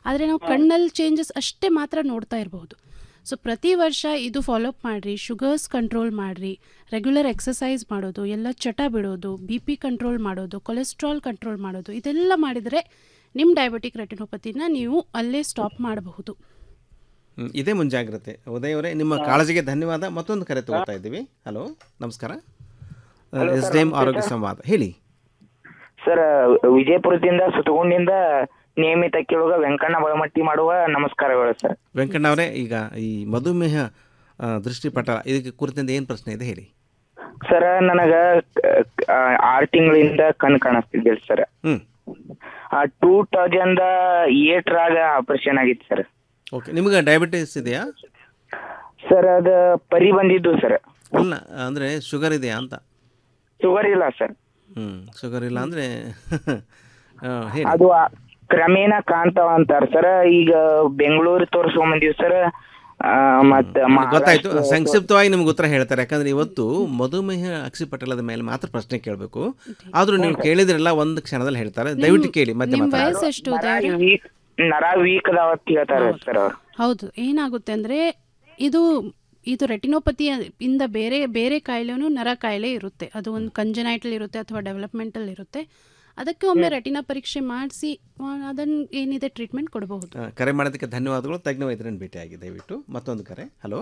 ಆದರೆ ನಾವು ಕಣ್ಣಲ್ಲಿ ಚೇಂಜಸ್ ಅಷ್ಟೇ ಮಾತ್ರ ನೋಡ್ತಾ ಇರಬಹುದು ಸೊ ಪ್ರತಿ ವರ್ಷ ಇದು ಫಾಲೋಅಪ್ ಮಾಡಿರಿ ಶುಗರ್ಸ್ ಕಂಟ್ರೋಲ್ ಮಾಡಿರಿ ರೆಗ್ಯುಲರ್ ಎಕ್ಸಸೈಸ್ ಮಾಡೋದು ಎಲ್ಲ ಚಟ ಬಿಡೋದು ಬಿ ಪಿ ಕಂಟ್ರೋಲ್ ಮಾಡೋದು ಕೊಲೆಸ್ಟ್ರಾಲ್ ಕಂಟ್ರೋಲ್ ಮಾಡೋದು ಇದೆಲ್ಲ ಮಾಡಿದರೆ ನಿಮ್ಮ ಡಯಾಬಿಟಿಕ್ ರೆಟಿನೋಪತಿನ ನೀವು ಅಲ್ಲೇ ಸ್ಟಾಪ್ ಮಾಡಬಹುದು ಹ್ಮ್, ಇದೇ ಮುಂಜಾಗ್ರತೆ ಉದಯ್ ಅವರೇ ನಿಮ್ಮ ಕಾಳಜಿಗೆ ಧನ್ಯವಾದ ಮತ್ತೊಂದು ಕರೆ ತಗೋತಾ ಇದ್ದೀವಿ ಹಲೋ ನಮಸ್ಕಾರ Hello, S sir, D M ನಮಸ್ತೆ, ಆರೋಗ್ಯ sir. ಸಂವಾದ ಹೇಳಿ ಸರ್ ವಿಜಯಪುರದಿಂದ ಸುತ್ತಗುಂಡಿಂದ ನಿಯಮಿತ ಕೇಳುಗ ವೆಂಕಣ್ಣ ಬಳಮಟ್ಟಿ ಮಾಡುವ ನಮಸ್ಕಾರಗಳು ಸರ್ ವೆಂಕಣ್ಣ ಅವರೇ ಈಗ ಈ ಮಧುಮೇಹ ಆ, ದೃಷ್ಟಿಪಟಲ ಇದಕ್ಕೆ ಕುರಿತಂತೆ ಏನು ಪ್ರಶ್ನೆ ಇದೆ ಹೇಳಿ ಸರ್ ನನಗ ಆ, ಆರ್ ತಿಂಗಳಿಂದ ಕಣ್ ಕಾಣಿಸ್ತಿದ್ದಿಲ್ಲ ಸರ್ ಹ್ಮ್ ಟೂ ತೌಸಂಡ್ ಏಟ್ರಾಗ ಆಪರೇಷನ್ ಆಗಿತ್ತು ಸರ್ ಓಕೆ ನಿಮ್ಗೆ ಡಯಾಬಿಟಿಸ್ ಇದೆಯಾ ಸರ್ ಅದ ಪರಿ ಬಂದಿದ್ದು ಸರ್ ಅಲ್ಲ ಅಂದರೆ ಶುಗರ್ ಇದೆಯಾ ಅಂತ ಶುಗರ್ ಇಲ್ಲ ಸರ್ ಹ್ಮ್ ಶುಗರ್ ಇಲ್ಲ ಅಂದರೆ ಹೇಳಿ ಅದು ಆ- ಕ್ರಮೇಣ ಕಾಣ್ತಾವ ಅಂತಾರ ಸರ್ ಈಗ ಬೆಂಗಳೂರು ತೋರಿಸ್ಕೊಂಡ್ ಬಂದೀವಿ ಸರ್ ಮತ್ತ ಗೊತ್ತಾಯ್ತು ಸಂಕ್ಷಿಪ್ತವಾಗಿ ನಿಮ್ಗೆ ಉತ್ತರ ಹೇಳ್ತಾರೆ ಯಾಕಂದ್ರೆ ಇವತ್ತು ಮಧುಮೇಹ ಅಕ್ಷಿಪಟಲದ ಮೇಲೆ ಮಾತ್ರ ಪ್ರಶ್ನೆ ಕೇಳಬೇಕು ಆದ್ರೂ ನೀವು ಕೇಳಿದ್ರೆಲ್ಲ ಒಂದು ಕ್ಷಣದಲ್ಲಿ ಹೇಳ್ತಾರೆ ದಯವಿಟ್ಟು ಕೇಳಿ ಮಧ್ಯ ನಿಮ್ಮ ಮಾತಾಡಿ ವಯಸ್ಸೆಷ್ಟು ನರ ವೀಕ್ ಅದಾವ ಅಂತ ಹೇಳ್ತಾರೆ ಸರ್ ಅವ್ರು ಹೌದು ಏನಾಗುತ್ತೆ ಅಂದರೆ ಇದು ಇದು ರೆಟಿನೋಪತಿ ಇಂದ ಬೇರೆ ಬೇರೆ ಕಾಯಿಲೆನೂ ನರ ಕಾಯಿಲೆ ಇರುತ್ತೆ ಅದು ಒಂದು ಕಂಜನೈಟಲ್ ಇರುತ್ತೆ ಅಥವಾ ಡೆವಲಪ್ಮೆಂಟಲ್ ಇರುತ್ತೆ ಅದಕ್ಕೆ ಒಮ್ಮೆ ರೆಟಿನಾ ಪರೀಕ್ಷೆ ಮಾಡಿಸಿ ಅದನ್ನು ಏನಿದೆ ಟ್ರೀಟ್ಮೆಂಟ್ ಕೊಡಬಹುದು ಆ, ಕರೆ ಮಾಡೋದಕ್ಕೆ ಧನ್ಯವಾದಗಳು ತಜ್ಞ ವೈದ್ಯರನ್ನು ಭೇಟಿಯಾಗಿ ದಯವಿಟ್ಟು ಮತ್ತೊಂದು ಕರೆ ಹಲೋ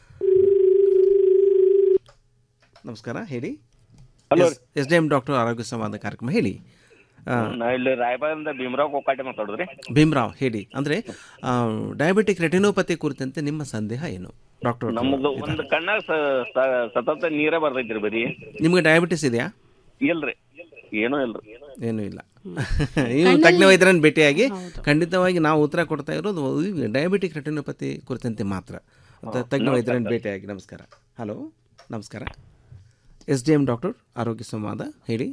ನಮಸ್ಕಾರ ಹೇಳಿ Hello. S D M doctor ಆರೋಗ್ಯ ಸಂವಾದ ಕಾರ್ಯಕ್ರಮ ಹೇಳಿ ಆ, ನಾ ಇಲ್ಲಿ ರಾಯಬಾಗದಿಂದ ಭೀಮರಾವ್ ಕೋಕಾಟೆ ಮಾತಾಡೋದ್ರಿ ಭೀಮ್ರಾವ್ ಹೇಳಿ ಅಂದರೆ ಡಯಾಬಿಟಿಕ್ ರೆಟಿನೋಪತಿ ಕುರಿತಂತೆ ನಿಮ್ಮ ಸಂದೇಹ ಏನು ಡಾಕ್ಟರ್ ನಮ್ದು ಒಂದು ಕಣ್ಣಾಗ ಸ- ಸ- ಸತತ ನೀರೇ ಬರ್ತೈತ್ರಿ ಬರೀ ನಿಮ್ಗೆ ಡಯಾಬಿಟಿಸ್ ಇದೆಯಾ ಇಲ್ರಿ ಏನೂ ಇಲ್ರಿ ಏನೂ ಇಲ್ಲ ನೀವು ತಜ್ಞ ವೈದ್ಯರನ್ನು ಭೇಟಿಯಾಗಿ ಖಂಡಿತವಾಗಿ ನಾವು ಉತ್ತರ ಕೊಡ್ತಾ ಇರೋದು ಡಯಾಬಿಟಿಕ್ ರೆಟಿನೋಪತಿ ಕುರಿತಂತೆ ಮಾತ್ರ ಅಂತ ತಜ್ಞ ವೈದ್ಯರನ್ನು ಭೇಟಿಯಾಗಿ ನಮಸ್ಕಾರ ಹಲೋ ನಮಸ್ಕಾರ ಎಸ್ ಡಿ ಎಂ ಡಾಕ್ಟರ್ ಆರೋಗ್ಯ ಸಂವಾದ ಹೇಳಿ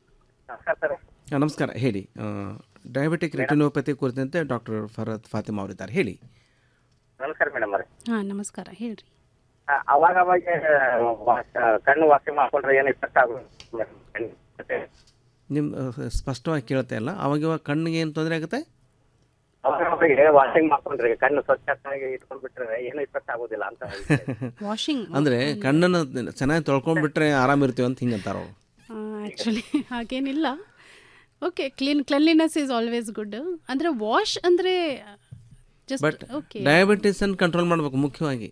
ಆ, ನಮಸ್ಕಾರ ಹೇಳಿ ಡಯಾಬಿಟಿಕ್ ರೆಟಿನೋಪತಿ ಕುರಿತಂತೆ ಡಾಕ್ಟರ್ ಫರದ್ ಫಾತಿಮಾ ಅವರಿದ್ದಾರೆ ಹೇಳಿ ನಮಸ್ಕಾರ ಮೇಡಮ್ ಅವ್ರೆ ಹಾಂ ನಮಸ್ಕಾರ ಹೇಳ್ರಿ ಆ, ಅವಾಗ ಅವಾಗ ವಾಸ- ಕಣ್ಣು ವಾಸಿ ಮಾಡ್ಕೊಂಡ್ರೆ ಏನು ಇಫೆಕ್ಟ್ ಆಗುತ್ತೆ ನಿಮ್ಮ ಆ, ಸ್ಪಷ್ಟವಾಗಿ ಕೇಳ್ತಾ ಇಲ್ಲ ಅವಾಗ ಇವಾಗ ಕಣ್ಣಿಗೆ ಏನು ತೊಂದರೆ ಆಗುತ್ತೆ ಅವಾಗ ಅವಾಗ ವಾಷಿಂಗ್ ಮಾಡ್ಕೊಂಡ್ರೆ ಕಣ್ಣು ಸ್ವಚ್ಛತಾಗಿ ಇಟ್ಕೊಂಡ್ಬಿಟ್ರೆ ಏನು ಇಫೆಕ್ಟ್ ಆಗೋದಿಲ್ಲ ಅಂತ ವಾಷಿಂಗ್ ಅಂದರೆ ಕಣ್ಣನ್ನು ಚೆನ್ನಾಗಿ ತೊಳ್ಕೊಂಡ್ಬಿಟ್ರೆ ಆರಾಮಿರ್ತೀವಿ ಅಂತ ಹಿಂಗೆ ಅಂತಾರೆ ಅವರು ಆ್ಯಕ್ಚುಲಿ ಹಾಗೇನಿಲ್ಲ okay clean cleanliness is always good ಅಂದರೆ ವಾಶ್ ಅಂದರೆ ಜಸ್ಟ್ ಬಟ್ ಓಕೆ ಡಯಾಬಿಟಿಸನ್ನು ಕಂಟ್ರೋಲ್ ಮಾಡಬೇಕು ಮುಖ್ಯವಾಗಿ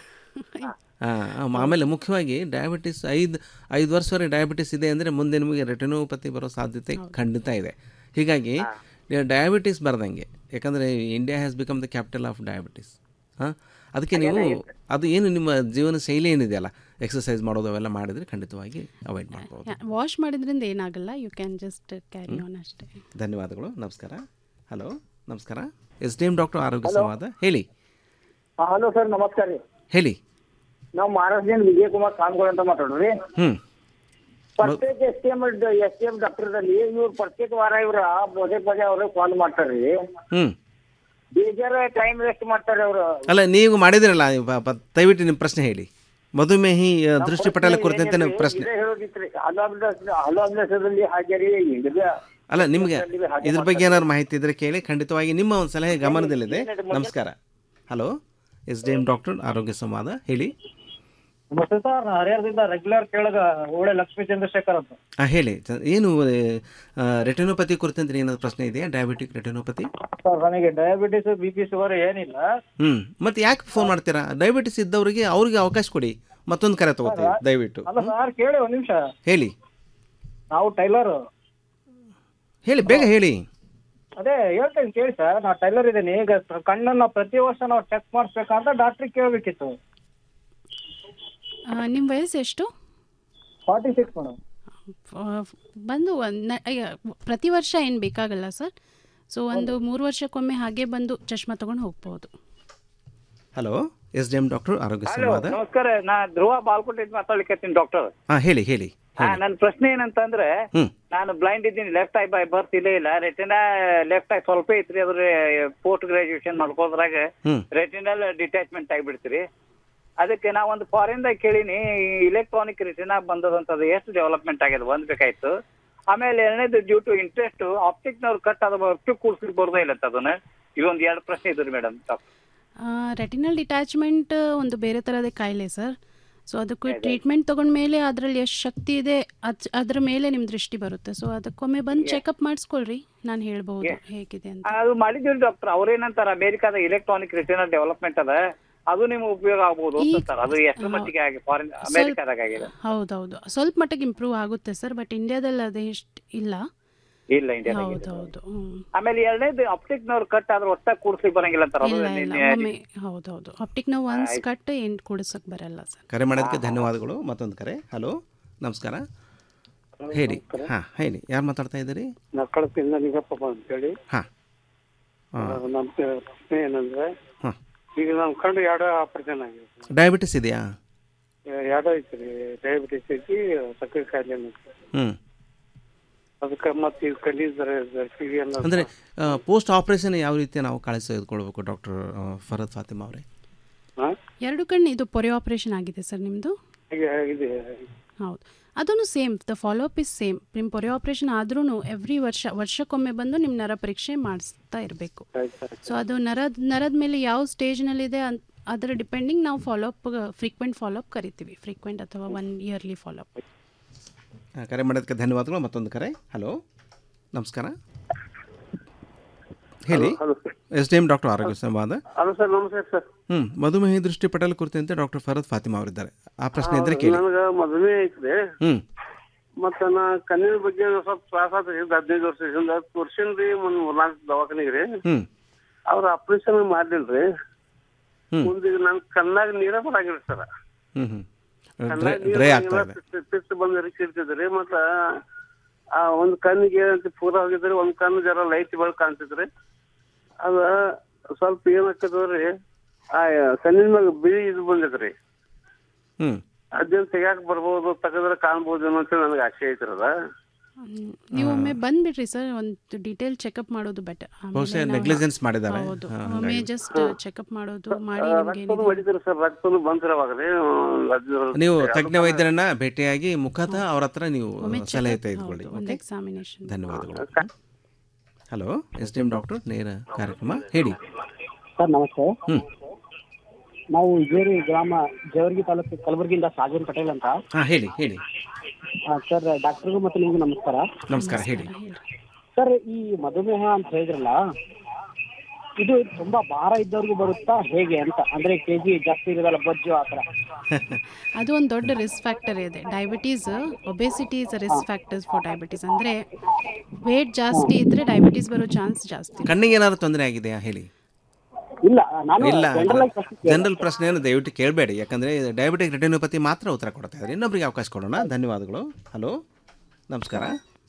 ಹಾಂ ಆಮೇಲೆ ಮುಖ್ಯವಾಗಿ ಡಯಾಬಿಟಿಸ್ ಐದು ಐದು ವರ್ಷವರೆಗೆ ಡಯಾಬಿಟಿಸ್ ಇದೆ ಅಂದರೆ ಮುಂದೆ ನಿಮಗೆ ರೆಟಿನೋಪತಿ ಬರೋ ಸಾಧ್ಯತೆ ಖಂಡಿತ ಇದೆ ಹೀಗಾಗಿ ಡಯಾಬಿಟಿಸ್ ಬರ್ದಂಗೆ ಯಾಕಂದರೆ India has become the capital of diabetes ಹಾಂ ಅದಕ್ಕೆ ನೀವು ಅದು ಏನು ನಿಮ್ಮ ಜೀವನ ಶೈಲಿ ಏನಿದೆಯಲ್ಲ ಎಕ್ಸಸೈಸ್ ಮಾಡೋದು ಅವೆಲ್ಲ ಮಾಡಿದರೆ ಖಂಡಿತವಾಗಿ ಅವಾಯ್ಡ್ ಮಾಡ್ಬೋದು ವಾಶ್ ಮಾಡಿದ್ರಿಂದ ಏನಾಗಲ್ಲ you can just carry on ಅಷ್ಟೇ ಧನ್ಯವಾದಗಳು ನಮಸ್ಕಾರ ಹಲೋ ನಮಸ್ಕಾರ ಎಸ್ ಡಿ ಎಂ ಡಾಕ್ಟರ್ ಆರೋಗ್ಯ Hello. ಸಂವಾದ ಹೇಳಿ ಹಲೋ ಸರ್ ನಮಸ್ಕಾರ ರೀ ಹೇಳಿ ನಾವು ಮಹಾರಾಷ್ಟ್ರದಿಂದ ವಿಜಯ್ ಕುಮಾರ್ ಕಾಮ್ಗೋಳ್ ಅಂತ ಮಾತಾಡೋರಿ ಹ್ಞೂ ಪ್ರತ್ಯೇಕ S T M S T M ಡಾಕ್ಟರ್ದಲ್ಲಿ ಇವ್ರು ಪ್ರತ್ಯೇಕ ವಾರ ಇವ್ರ ಪದೇ ಪದೇ ಅವ್ರು ಕಾಲ್ ಮಾಡ್ತಾರ್ರಿ ಹ್ಞೂ ಬೇಜಾರ ಟೈಮ್ ವೇಸ್ಟ್ ಮಾಡ್ತಾರೆ ಅವರು ಅಲ್ಲ ನೀವು ಮಾಡಿದಿರಲ್ಲ ನೀವು ಪ- ಪ- ದಯವಿಟ್ಟು ನಿಮ್ಮ ಪ್ರಶ್ನೆ ಹೇಳಿ ಮಧುಮೇಹಿ ಆ, ದೃಷ್ಟಿಪಟಲ ಕುರಿತಂತೆ ನಿಮ್ಮ ಪ್ರಶ್ನೆ ಇದೇ ಹೇಳೋದಿತ್ರಿ ಹಲಾಭ್ಯಾಸದಲ್ಲಿ ಹಾಗೆ ರೀ ಹಿಂಗಿದೆ ಅಲ್ಲ ನಿಮಗೆ ಇದ್ರ ಬಗ್ಗೆ ಏನಾದ್ರು ಮಾಹಿತಿ ಇದ್ರೆ ಕೇಳಿ ಖಂಡಿತವಾಗಿ ನಿಮ್ಮ ಒಂದು ಸಲಹೆ ಗಮನದಲ್ಲಿದೆ ನಮಸ್ಕಾರ hello S D M doctor ಆರೋಗ್ಯ ಸಂವಾದ ಹೇಳಿ ನಮಸ್ತೆ ಸರ್ ನಾ ಹರಿಹರದಿಂದ ರೆಗ್ಯುಲರ್ ಕೇಳಗ ಓಳೆ ಲಕ್ಷ್ಮೀ ಚಂದ್ರಶೇಖರ್ ಅಂತ ಹಾಂ ಹೇಳಿ ಚ- ಏನು ಆ, ರೆಟಿನೋಪತಿ ಕುರಿತಂತೆ ಏನಾದ್ರು ಪ್ರಶ್ನೆ ಇದೆಯಾ ಡಯಾಬಿಟಿಕ್ ರೆಟಿನೋಪತಿ ಸರ್ ನನಗೆ ಡಯಾಬಿಟಿಸ್ ಬಿ ಪಿ ಶುಗರ್ ಏನಿಲ್ಲ ಹ್ಞೂ ಮತ್ತೆ ಯಾಕೆ ಫೋನ್ ಮಾಡ್ತೀರಾ ಡಯಾಬಿಟಿಸ್ ಇದ್ದವರಿಗೆ ಅವ್ರಿಗೆ ಅವಕಾಶ ಕೊಡಿ ಮತ್ತೊಂದು ಕರೆ ತಗೋತೀವಿ ದಯವಿಟ್ಟು ಅಲ್ಲ ಸರ್ ಕೇಳಿ ಒಂದ್ ನಿಮಿಷ ಹೇಳಿ ನಾವು ಟೈಲರ್ ಹೇಳಿ ಬೇಗ ಹೇಳಿ ಅದೇ ಹೇಳ್ತೇನೆ ಕೇಳಿ ಸರ್ ನಾ ಟೈಲರ್ ಇದ್ದೀನಿ ಈಗ ಕಣ್ಣನ್ನ ಪ್ರತಿ ವರ್ಷ ನಾವು ಚೆಕ್ ಮಾಡಿಸ್ಬೇಕಂತ ಡಾಕ್ಟ್ರಿಗೆ ಕೇಳಬೇಕಿತ್ತು ನಿಮ್ಮ ವಯಸ್ಸು ಎಷ್ಟು ಫಾರ್ಟಿ ಸಿಕ್ಸ್ ಮೇಡಮ್ ಆ, ಬಂದು ಒಂದ್ ನ- ಅಯ್ಯ, ಪ್ರತಿ ವರ್ಷ ಏನು ಬೇಕಾಗಲ್ಲ ಸರ್ ಸೊ ಒಂದು ಮೂರು ವರ್ಷಕ್ಕೊಮ್ಮೆ ಹಾಗೆ ಬಂದು ಚಶ್ಮಾ ತಗೊಂಡು ಹೋಗ್ಬೋದು hello S D M doctor ಆರೋಗ್ಯ ಹಲೋ ಸಂವಾದ ನಮಸ್ಕಾರ ನಾ ಧ್ರುವ ಬಾಲ್ಕೋಟೆ ಮಾತಾಡ್ಲಿಕ್ಕೆ ಡಾಕ್ಟರ್ ಹಾಂ ಹೇಳಿ ಹೇಳಿ ಹಾ ನನ್ನ ಪ್ರಶ್ನೆ ಏನಂತಂದ್ರೆ ಹ್ಮ್. ನಾನು ಬ್ಲೈಂಡ್ ಇದ್ದೀನಿ ಲೆಫ್ಟ್ ಐ ಬೈ ಬರ್ತ್ ಇಲ್ಲೇ ಇಲ್ಲ ರೆಟಿನಾ ಲೆಫ್ಟ್ ಐ ಸ್ವಲ್ಪ ಐತ್ರಿ ಅದ್ರ ಪೋಸ್ಟ್ ಗ್ರಾಜುಯೇಷನ್ ಮಾಡ್ಕೋದ್ರಾಗ ಹ್ಮ್. ರೆಟಿನಲ್ ಡಿಟ್ಯಾಚ್ಮೆಂಟ್ ಆಗಿಬಿಡ್ತೀರಿ ಅದಕ್ಕೆ ನಾ ಒಂದು ಫಾರಿನ್ ದಾಗ ಕೇಳಿನಿ ಇಲೆಕ್ಟ್ರಾನಿಕ್ ರೆಟಿನಾ ಬಂದದಂತದ್ದು ಎಷ್ಟು ಡೆವಲಪ್ಮೆಂಟ್ ಆಗಿದೆ ಒಂದ್ ಬೇಕಾಯ್ತು ಆಮೇಲೆ ಎರಡನೇದು ಡ್ಯೂ ಟು ಇಂಟ್ರೆಸ್ಟ್ ಆಪ್ಟಿಕ್ನವ್ರು ಕಟ್ ಅದ ಒಟ್ಟು ಕೂಡ್ಸ್ಲಿಕ್ಕೆ ಬರೋದೇ ಇಲ್ಲ ಅಂತ ಅದನ್ನ ಇದೊಂದು ಎರಡು ಪ್ರಶ್ನೆ ಇದ್ರಿ ಮೇಡಮ್ ರೆಟಿನಲ್ ಡಿಟ್ಯಾಚ್ಮೆಂಟ್ ಒಂದು ಬೇರೆ ಥರದ ಕಾಯಿಲೆ ಸರ್ ಸೊ ಅದಕ್ಕೆ ಟ್ರೀಟ್ಮೆಂಟ್ ತೊಗೊಂಡ್ಮೇಲೆ ಅದರಲ್ಲಿ ಎಷ್ಟು ಶಕ್ತಿ ಇದೆ ಅದ್ ಅದ್ರ ಮೇಲೆ ನಿಮ್ಮ ದೃಷ್ಟಿ ಬರುತ್ತೆ ಸೊ ಅದಕ್ಕೊಮ್ಮೆ ಬಂದು ಚೆಕಪ್ ಮಾಡಿಸ್ಕೊಳ್ರಿ ನಾನು ಹೇಳ್ಬೋದು ಹೇಗಿದೆ ಅಂತ ಅದು ಮಾಡಿದ್ದೀವಿ ಡಾಕ್ಟರ್ ಅವ್ರೇನಂತಾರ ಅಮೆರಿಕಾದ ಇಲೆಕ್ಟ್ರಾನಿಕ್ ರಿಟರ್ನಲ್ ಡೆವಲಪ್ಮೆಂಟ್ ಅದ ಅದು ನಿಮ್ಗೆ ಉಪಯೋಗ ಆಗ್ಬೋದು ಅಂತಾರೆ ಅದು ಎಷ್ಟು ಮಟ್ಟಿಗೆ ಆಗಿ ಫಾರಿನ್ ಅಮೆರಿಕಾದಾಗ ಆಗಿದೆ ಹೌದೌದು ಸ್ವಲ್ಪ ಮಟ್ಟಿಗೆ ಇಂಪ್ರೂವ್ ಆಗುತ್ತೆ ಸರ್ ಬಟ್ ಇಂಡಿಯಾದಲ್ಲಿ ಅದೇ ಎಷ್ಟು ಇಲ್ಲ ಇಲ್ಲ ಇಂಡಿಯಾದಾಗ ಹೌದೌದು ಹ್ಮ್. ಆಮೇಲೆ ಎರಡನೇದು ಅಪ್ಟಿಕ್ನವ್ರು ಕಟ್ ಆದ್ರೆ ಒಟ್ಟ ಕೂಡ್ಸ್ಲಿಕ್ಕೆ ಬರಂಗಿಲ್ಲ ಅಂತಾರ ಅದು ಇಲ್ಲ ಇಲ್ಲ ನಿನ್ನೆ- ಒಮ್ಮೆ ಹೌದೌದು ಆಪ್ಟಿಕ್ ನಾವು ಒನ್ಸ್ ಕಟ್ ಏನು ಕೂಡಿಸಕ್ ಬರಲ್ಲ ಸರ್ ಕರೆ ಮಾಡೋದಕ್ಕೆ ಧನ್ಯವಾದಗಳು ಮತ್ತೊಂದು ಕರೆ ಹಲೋ ನಮಸ್ಕಾರ ಹೇಳಿ ಹಾಂ ಹೇಳಿ ಯಾರು ಮಾತಾಡ್ತಾ ಇದ್ದೀರಿ ನಕ್ಕಳದಿಂದ ನಿಗಪ್ಪಪ್ಪ ಅಂತೇಳಿ ಹಾಂ ನಮ್ಮ ಪ್ರಶ್ನೆ ಏನಂದ್ರೆ ಹಾಂ ಈಗ ನಮ್ಮ ಕಣ್ಣು ಎರಡು ಆಪರೇಷನ್ ಆಗಿದೆ ಡಯಾಬಿಟಿಸ್ ಇದೆಯಾ ಎರಡು ಐತ್ರಿ ಡಯಾಬಿಟಿಸ್ ಐತಿ ಸಕ್ಕರೆ ಕಾಯಿಲೆ ಐತಿ ಹ್ಞೂ ಅದಕ್ಕೆ ಮತ್ತೆ ಇದು ಕಣ್ಣಿನ ದರ್ಶಿಗೆ ಎಲ್ಲ ಅಂದರೆ ಪೋಸ್ಟ್ ಆಪರೇಷನ್ ಯಾವ ರೀತಿ ನಾವು ಕಾಳಜಿ ತೆಗೆದುಕೊಳ್ಬೇಕು ಡಾಕ್ಟರ್ ಫರದ್ ಫಾತಿಮಾ ಅವರೇ ಎರಡು ಕಣ್ಣು ಇದು ಪೊರೆ ಆಪರೇಷನ್ ಆಗಿದೆ ಸರ್ ನಿಮ್ಮದು ಈಗ ಇದೆ ಹೌದು ಅದನ್ನು same the follow up is same ನಿಮ್ಮ ಪೊರೆ ಆಪರೇಷನ್ ಆದ್ರೂ ಎವ್ರಿ ವರ್ಷ ವರ್ಷಕ್ಕೊಮ್ಮೆ ಬಂದು ನಿಮ್ಮ ನರ ಪರೀಕ್ಷೆ ಮಾಡಿಸ್ತಾ ಇರಬೇಕು ಸೊ ಅದು ನರದ ನರದ ಮೇಲೆ ಯಾವ ಸ್ಟೇಜ್ನಲ್ಲಿದೆ ಅಂತ ಅದರ ಡಿಪೆಂಡಿಂಗ್ ನಾವು follow up frequent follow up ಕರಿತೀವಿ ಫ್ರೀಕ್ವೆಂಟ್ ಅಥವಾ ಒನ್ ಇಯರ್ಲಿ ಫಾಲೋ ಅಪ್ ಆ, ಕರೆ ಮಾಡೋದಕ್ಕೆ ಧನ್ಯವಾದಗಳು ಮತ್ತೊಂದು ಕರೆ ಹಲೋ ನಮಸ್ಕಾರ ಹೇಳಿ ಎಸ್ ಡಿ ಎಂ ಡಾಕ್ಟರ್ ಆರೋಗ್ಯ ಸಂವಾದ ಹಲೋ ಸರ್ ನಮಸ್ಕಾರ ಸರ್ ಹ್ಞೂ ಮಧುಮೇಹ ದೃಷ್ಟಿ ಪಟೇಲ್ ಕುರಿತಂತೆ ಡಾಕ್ಟರ್ ಫರದ್ ಫಾತಿಮಾ ಅವರಿದ್ದಾರೆ ಆ ಪ್ರಶ್ನೆ ಇದ್ರೆ ಕೇಳಿ ನನಗೆ ಮದುವೆ ಐತ್ರಿ ಹ್ಞೂ ಮತ್ತ ನಾ ಕಣ್ಣಿನ ಬಗ್ಗೆ ಸ್ವಲ್ಪ ತ್ರಾಸ ಆತ್ರಿ ಹದಿನೈದು ವರ್ಷದಿಂದ ತೋರ್ಸಿನ್ರಿ ಮುಂದ್ ಮೂರ್ನಾಲ್ಕು ದವಾಖಾನಿಗೆ ರೀ ಹ್ಞೂ ಅವ್ರ ಆಪರೇಷನ್ ಮಾಡ್ಲಿಲ್ರಿ ಹ್ಮ್. ಮುಂದೀಗ ನನ್ ಕಣ್ಣಾಗ ನೀರ ಬರಾಗಿಲ್ಲ ಸರ್ ಹ್ಞೂ ಹ್ಞೂ ಕಣ್ಣಾಗ ಡ್ರೈ ನೀರ್ ಡ್ರೈ ಬರಂಗಿಲ್ಲ, ಆಗ್ತಾ ಇದೆ ಪಿತ್- ಪಿತ್ ಬಂದ್ ಇರ್ತಿದ್ರಿ ಮತ್ತ ಆ ಒಂದ್ ಕಣ್ಣಿಗೆ ಏನಂತ ಪೂರ ಹೋಗಿದ್ರಿ ಒಂದ್ ಕಣ್ಣು ಜರ ಲೈಟ್ ಬೆಳಕ್ ಕಾಣ್ತಿದ್ರಿ ಅದ ಸ್ವಲ್ಪ ಏನಾಕದ್ರಿ ಆ ಕಣ್ಣಿನ ಮ್ಯಾಗ ಬಿಳಿ ಇದು ಬಂದಿದ್ರಿ ಹ್ಞೂ ಅದೇನ್ ತೆಗ್ಯಾಕ ಬರ್ಬೋದು ತೆಗದ್ರ ಕಾಣ್ಬೋದು ಅಂತ ನನಗೆ ಆಸೆ ಐತ್ರಿ ಅದ ನೀವು ಒಮ್ಮೆ ಬಂದ್ಬಿಡ್ರಿ ಸರ್ ಒಂದು ಡೀಟೇಲ್ ಚೆಕಪ್ ಮಾಡೋದು ಬೆಟರ್ ಬಹುಶಃ negligence ಮಾಡಿದ್ದಾರೆ. ಹೌದು ಹಾ, ಒಮ್ಮೆ ಹಂಗಾಗಿ. ಜಸ್ಟ್ ಚೆಕಪ್ ಮಾಡೋದು ಮಾಡಿ ನಿಮ್ಗೆ ರಕ್ತನು ಮಾಡಿದ್ರಿ ಸರ್ ರಕ್ತನು ಬಂದ್ರಿ ಅವಾಗ್ರಿ ನೀವು ತಜ್ಞ ವೈದ್ಯರನ್ನ ಭೇಟಿಯಾಗಿ ಮುಖತಃ ಅವ್ರ ಹತ್ರ ನೀವು ಒಮ್ಮೆ ಸಲಹೆ check-up, ತೆಗೆದುಕೊಳ್ಳಿ ಹೌದು, ಒಂದು ಓಕೆ? ಎಕ್ಸಾಮಿನೇಷನ್ ಧನ್ಯವಾದಗಳು hello S D M doctor ನೇರ ಕಾರ್ಯಕ್ರಮ ಹೇಳಿ ಸರ್ ನಮಸ್ತೆ ಹ್ಞೂ ನಾವು ಇಜೇರಿ ಗ್ರಾಮ ಜೇವರ್ಗಿ ತಾಲೂಕು ಕಲಬುರಗಿಯಿಂದ ಸಾಜನ್ ಪಟೇಲ್ ಅಂತ ಹಾಂ ಹೇಳಿ ಹೇಳಿ ಆ, ಸರ್ ಡಾಕ್ಟರ್ಗೂ ಮತ್ತು ನಿಮಗೂ ನಮಸ್ಕಾರ ನಮಸ್ಕಾರ ಹೇಳಿ ಸರ್ ಈ ಮಧುಮೇಹ ಅಂತ ಹೇಳಿದ್ರಲ್ಲ ಇದು ತುಂಬಾ ಭಾರ ಇದ್ದವ್ರಿಗೆ ಬರುತ್ತಾ ಹೇಗೆ ಅಂತ ಅಂದ್ರೆ ಕೆಜಿ ಜಾಸ್ತಿ ಇರೋದಲ್ಲ ಬೊಜ್ಜು ಆ ಥರ ಅದು ಒಂದು ದೊಡ್ಡ ರಿಸ್ಕ್ ಫ್ಯಾಕ್ಟರ್ ಇದೆ diabetes obesity is risk factors for diabetes ಅಂದರೆ ವೇಟ್ ಜಾಸ್ತಿ ಇದ್ರೆ ಡಯಾಬಿಟೀಸ್ ಬರೋ ಚಾನ್ಸ್ ಜಾಸ್ತಿ ಕಣ್ಣಿಗೆ ಏನಾದ್ರು ತೊಂದರೆ ಆಗಿದೆಯಾ ಹೇಳಿ ಇಲ್ಲ ನಾನು ಇಲ್ಲ ಜನರಲ್ ಆಗಿ ಪ್ರಶ್ನೆ ಕೇಳ್ದೆ. ಜನರಲ್ ಪ್ರಶ್ನೆಯನ್ನು ದಯವಿಟ್ಟು ಕೇಳಬೇಡಿ ಯಾಕಂದ್ರೆ ಡಯಾಬಿಟಿಕ್ ರೆಟಿನೋಪತಿ ಮಾತ್ರ ಉತ್ತರ ಕೊಡ್ತಾ ಇದ್ದಾರೆ ಇನ್ನೊಬ್ಬರಿಗೆ ಅವಕಾಶ ಕೊಡೋಣ ಧನ್ಯವಾದಗಳು ಹಲೋ ನಮಸ್ಕಾರ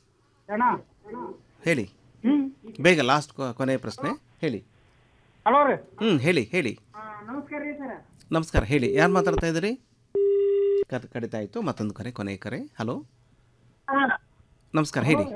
ಹೇಳಿ ಬೇಗ ಲಾಸ್ಟ್ ಕೊನೆಯ ಪ್ರಶ್ನೆ ಹೇಳಿ ಹಲೋ ರೀ ಹ್ಞೂ ಹೇಳಿ ಹೇಳಿ ನಮಸ್ಕಾರ ರೀ ಸರ್ ನಮಸ್ಕಾರ ಹೇಳಿ ಯಾರು ಮಾತಾಡ್ತಾ ಇದ್ದೀರಿ ಕರ್ ಕಡಿತ ಆಯಿತು ಮತ್ತೊಂದು ಕರೆ ಕೊನೆಯ ಕರೆ ಹಲೋ ನಮಸ್ಕಾರ ಹೇಳಿ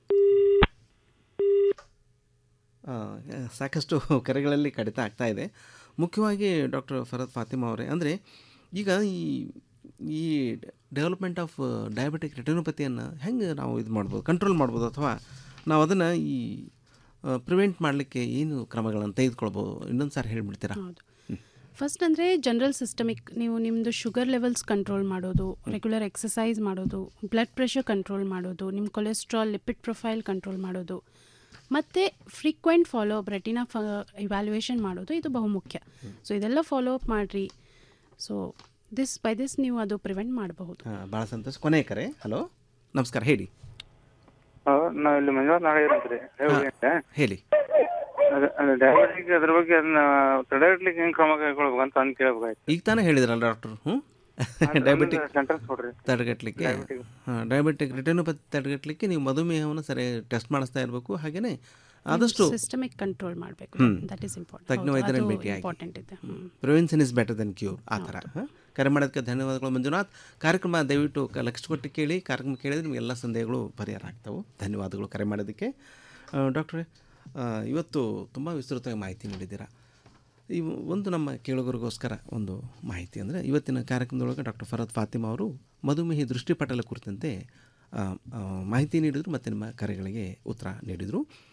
ಆ, ಸಾಕಷ್ಟು ಕರೆಗಳಲ್ಲಿ ಕಡಿತ ಆಗ್ತಾ ಇದೆ ಮುಖ್ಯವಾಗಿ ಡಾಕ್ಟರ್ ಫರದ್ ಫಾತಿಮಾ ಅವರೇ ಅಂದರೆ ಈಗ ಈ ಈ ಡೆವಲಪ್ಮೆಂಟ್ ಆಫ್ ಡಯಾಬಿಟಿಕ್ ರೆಟಿನೋಪತಿಯನ್ನು ಹೆಂಗೆ ನಾವು ಇದು ಮಾಡ್ಬೋದು ಕಂಟ್ರೋಲ್ ಮಾಡ್ಬೋದು ಅಥವಾ ನಾವು ಅದನ್ನು ಈ ಪ್ರಿವೆಂಟ್ ಮಾಡಲಿಕ್ಕೆ ಏನು ಕ್ರಮಗಳನ್ನು ತೆಗೆದುಕೊಳ್ಬೋದು ಇನ್ನೊಂದು ಸಾರಿ ಹೇಳಿಬಿಡ್ತೀರಾ ಫಸ್ಟ್ ಅಂದರೆ ಜನರಲ್ ಸಿಸ್ಟಮಿಕ್ ನೀವು ನಿಮ್ಮದು ಶುಗರ್ ಲೆವೆಲ್ಸ್ ಕಂಟ್ರೋಲ್ ಮಾಡೋದು ರೆಗ್ಯುಲರ್ ಎಕ್ಸಸೈಸ್ ಮಾಡೋದು ಬ್ಲಡ್ ಪ್ರೆಷರ್ ಕಂಟ್ರೋಲ್ ಮಾಡೋದು ನಿಮ್ಮ ಕೊಲೆಸ್ಟ್ರಾಲ್ ಲಿಪಿಡ್ ಪ್ರೊಫೈಲ್ ಕಂಟ್ರೋಲ್ ಮಾಡೋದು ಮತ್ತು ಫ್ರೀಕ್ವೆಂಟ್ ಫಾಲೋ ಅಪ್ ರೆಟಿನಾ ಫ ಇವ್ಯಾಲ್ಯೂಯೇಷನ್ ಮಾಡೋದು ಇದು ಬಹುಮುಖ್ಯ ಸೊ ಇದೆಲ್ಲ ಫಾಲೋ ಅಪ್ ಮಾಡಿರಿ ಸೊ ದಿಸ್ ಬೈ ದಿಸ್ ನೀವು ಅದು ಪ್ರಿವೆಂಟ್ ಮಾಡಬಹುದು ಹಾಂ ಭಾಳ ಸಂತೋಷ ಕೊನೆಯ ಕರೆ ಹಲೋ ನಮಸ್ಕಾರ ಹೇಳಿ ನಾವ್ ಇಲ್ಲಿ ಮಂಜುನಾಥ್ ನಾಳೆ ಇರಂತ್ರಿ ಹಾ, ಹೇಳಿ ಡಯಾಬಿಟಿಕ್ ಅದ್ರ ಬಗ್ಗೆ ಅದನ್ನ ತಡೆಗಟ್ಲಿಕ್ಕೆ ಹೆಂಗ್ ಕ್ರಮ ಕೈಗೊಳ್ಬೇಕು ಅಂತ ಅಂದ್ ಕೇಳ್ಬೇಕಾಯ್ತು ಈಗ ತಾನೇ ಹೇಳಿದ್ರಲ್ಲ ಡಾಕ್ಟರ್ ಹ್ಞೂ ಡಯಾಬಿಟಿಕ್ ಸೆಂಟೆನ್ಸ್ ಕೊಡ್ರಿ ತಡೆಗಟ್ಟಲಿಕ್ಕೆ Diabetic. ಹಾಂ ಡಯಾಬಿಟಿಕ್ ರಿಟರ್ನೋಪತಿ ತಡೆಗಟ್ಟಲಿಕ್ಕೆ ನೀವು ಮಧುಮೇಹವನ್ನು ಸರಿ ಟೆಸ್ಟ್ ಮಾಡಿಸ್ತಾ ಇರಬೇಕು ಹಾಗೆಯೇ ಆದಷ್ಟು ಸಿಸ್ಟಮಿಕ್ ಕಂಟ್ರೋಲ್ ಮಾಡಬೇಕು ಹ್ಮ್. ದಟ್ ಈಸ್ ಇಂಪಾರ್ಟೆಂಟ್ ತಜ್ಞ ವೈದ್ಯರನ್ನು ಭೇಟಿಯಾಗಿ ಇಂಪಾರ್ಟೆಂಟ್ ಇದೆ ಹ್ಮ್. Prevention is better than cure ಆ ಥರ ಹಾಂ ಕರೆ ಮಾಡೋದಕ್ಕೆ ಧನ್ಯವಾದಗಳು ಮಂಜುನಾಥ್ ಕಾರ್ಯಕ್ರಮ ದಯವಿಟ್ಟು ಕ- ಲಕ್ಷ ಕೊಟ್ಟು ಕೇಳಿ ಕಾರ್ಯಕ್ರಮ ಕೇಳಿದ್ರೆ ನಿಮಗೆ ಎಲ್ಲ ಸಂದೇಹಗಳು ಪರಿಹಾರ ಆಗ್ತವೆ ಧನ್ಯವಾದಗಳು ಕರೆ ಮಾಡೋದಕ್ಕೆ ಡಾಕ್ಟ್ರೇ ಇವತ್ತು ತುಂಬ ವಿಸ್ತೃತವಾಗಿ ಮಾಹಿತಿ ನೀಡಿದ್ದೀರಾ ಈ ಒಂದು ನಮ್ಮ ಕೇಳುಗರಿಗೋಸ್ಕರ ಒಂದು ಮಾಹಿತಿ ಅಂದರೆ ಇವತ್ತಿನ ಕಾರ್ಯಕ್ರಮದೊಳಗೆ ಡಾಕ್ಟರ್ ಫರದ್ ಫಾತಿಮಾ ಅವರು ಮಧುಮೇಹ ದೃಷ್ಟಿಪಟಲ ಕುರಿತಂತೆ ಆ, ಆ, ಮಾಹಿತಿ ನೀಡಿದರು ಮತ್ತು ನಿಮ್ಮ ಕರೆಗಳಿಗೆ ಉತ್ತರ ನೀಡಿದರು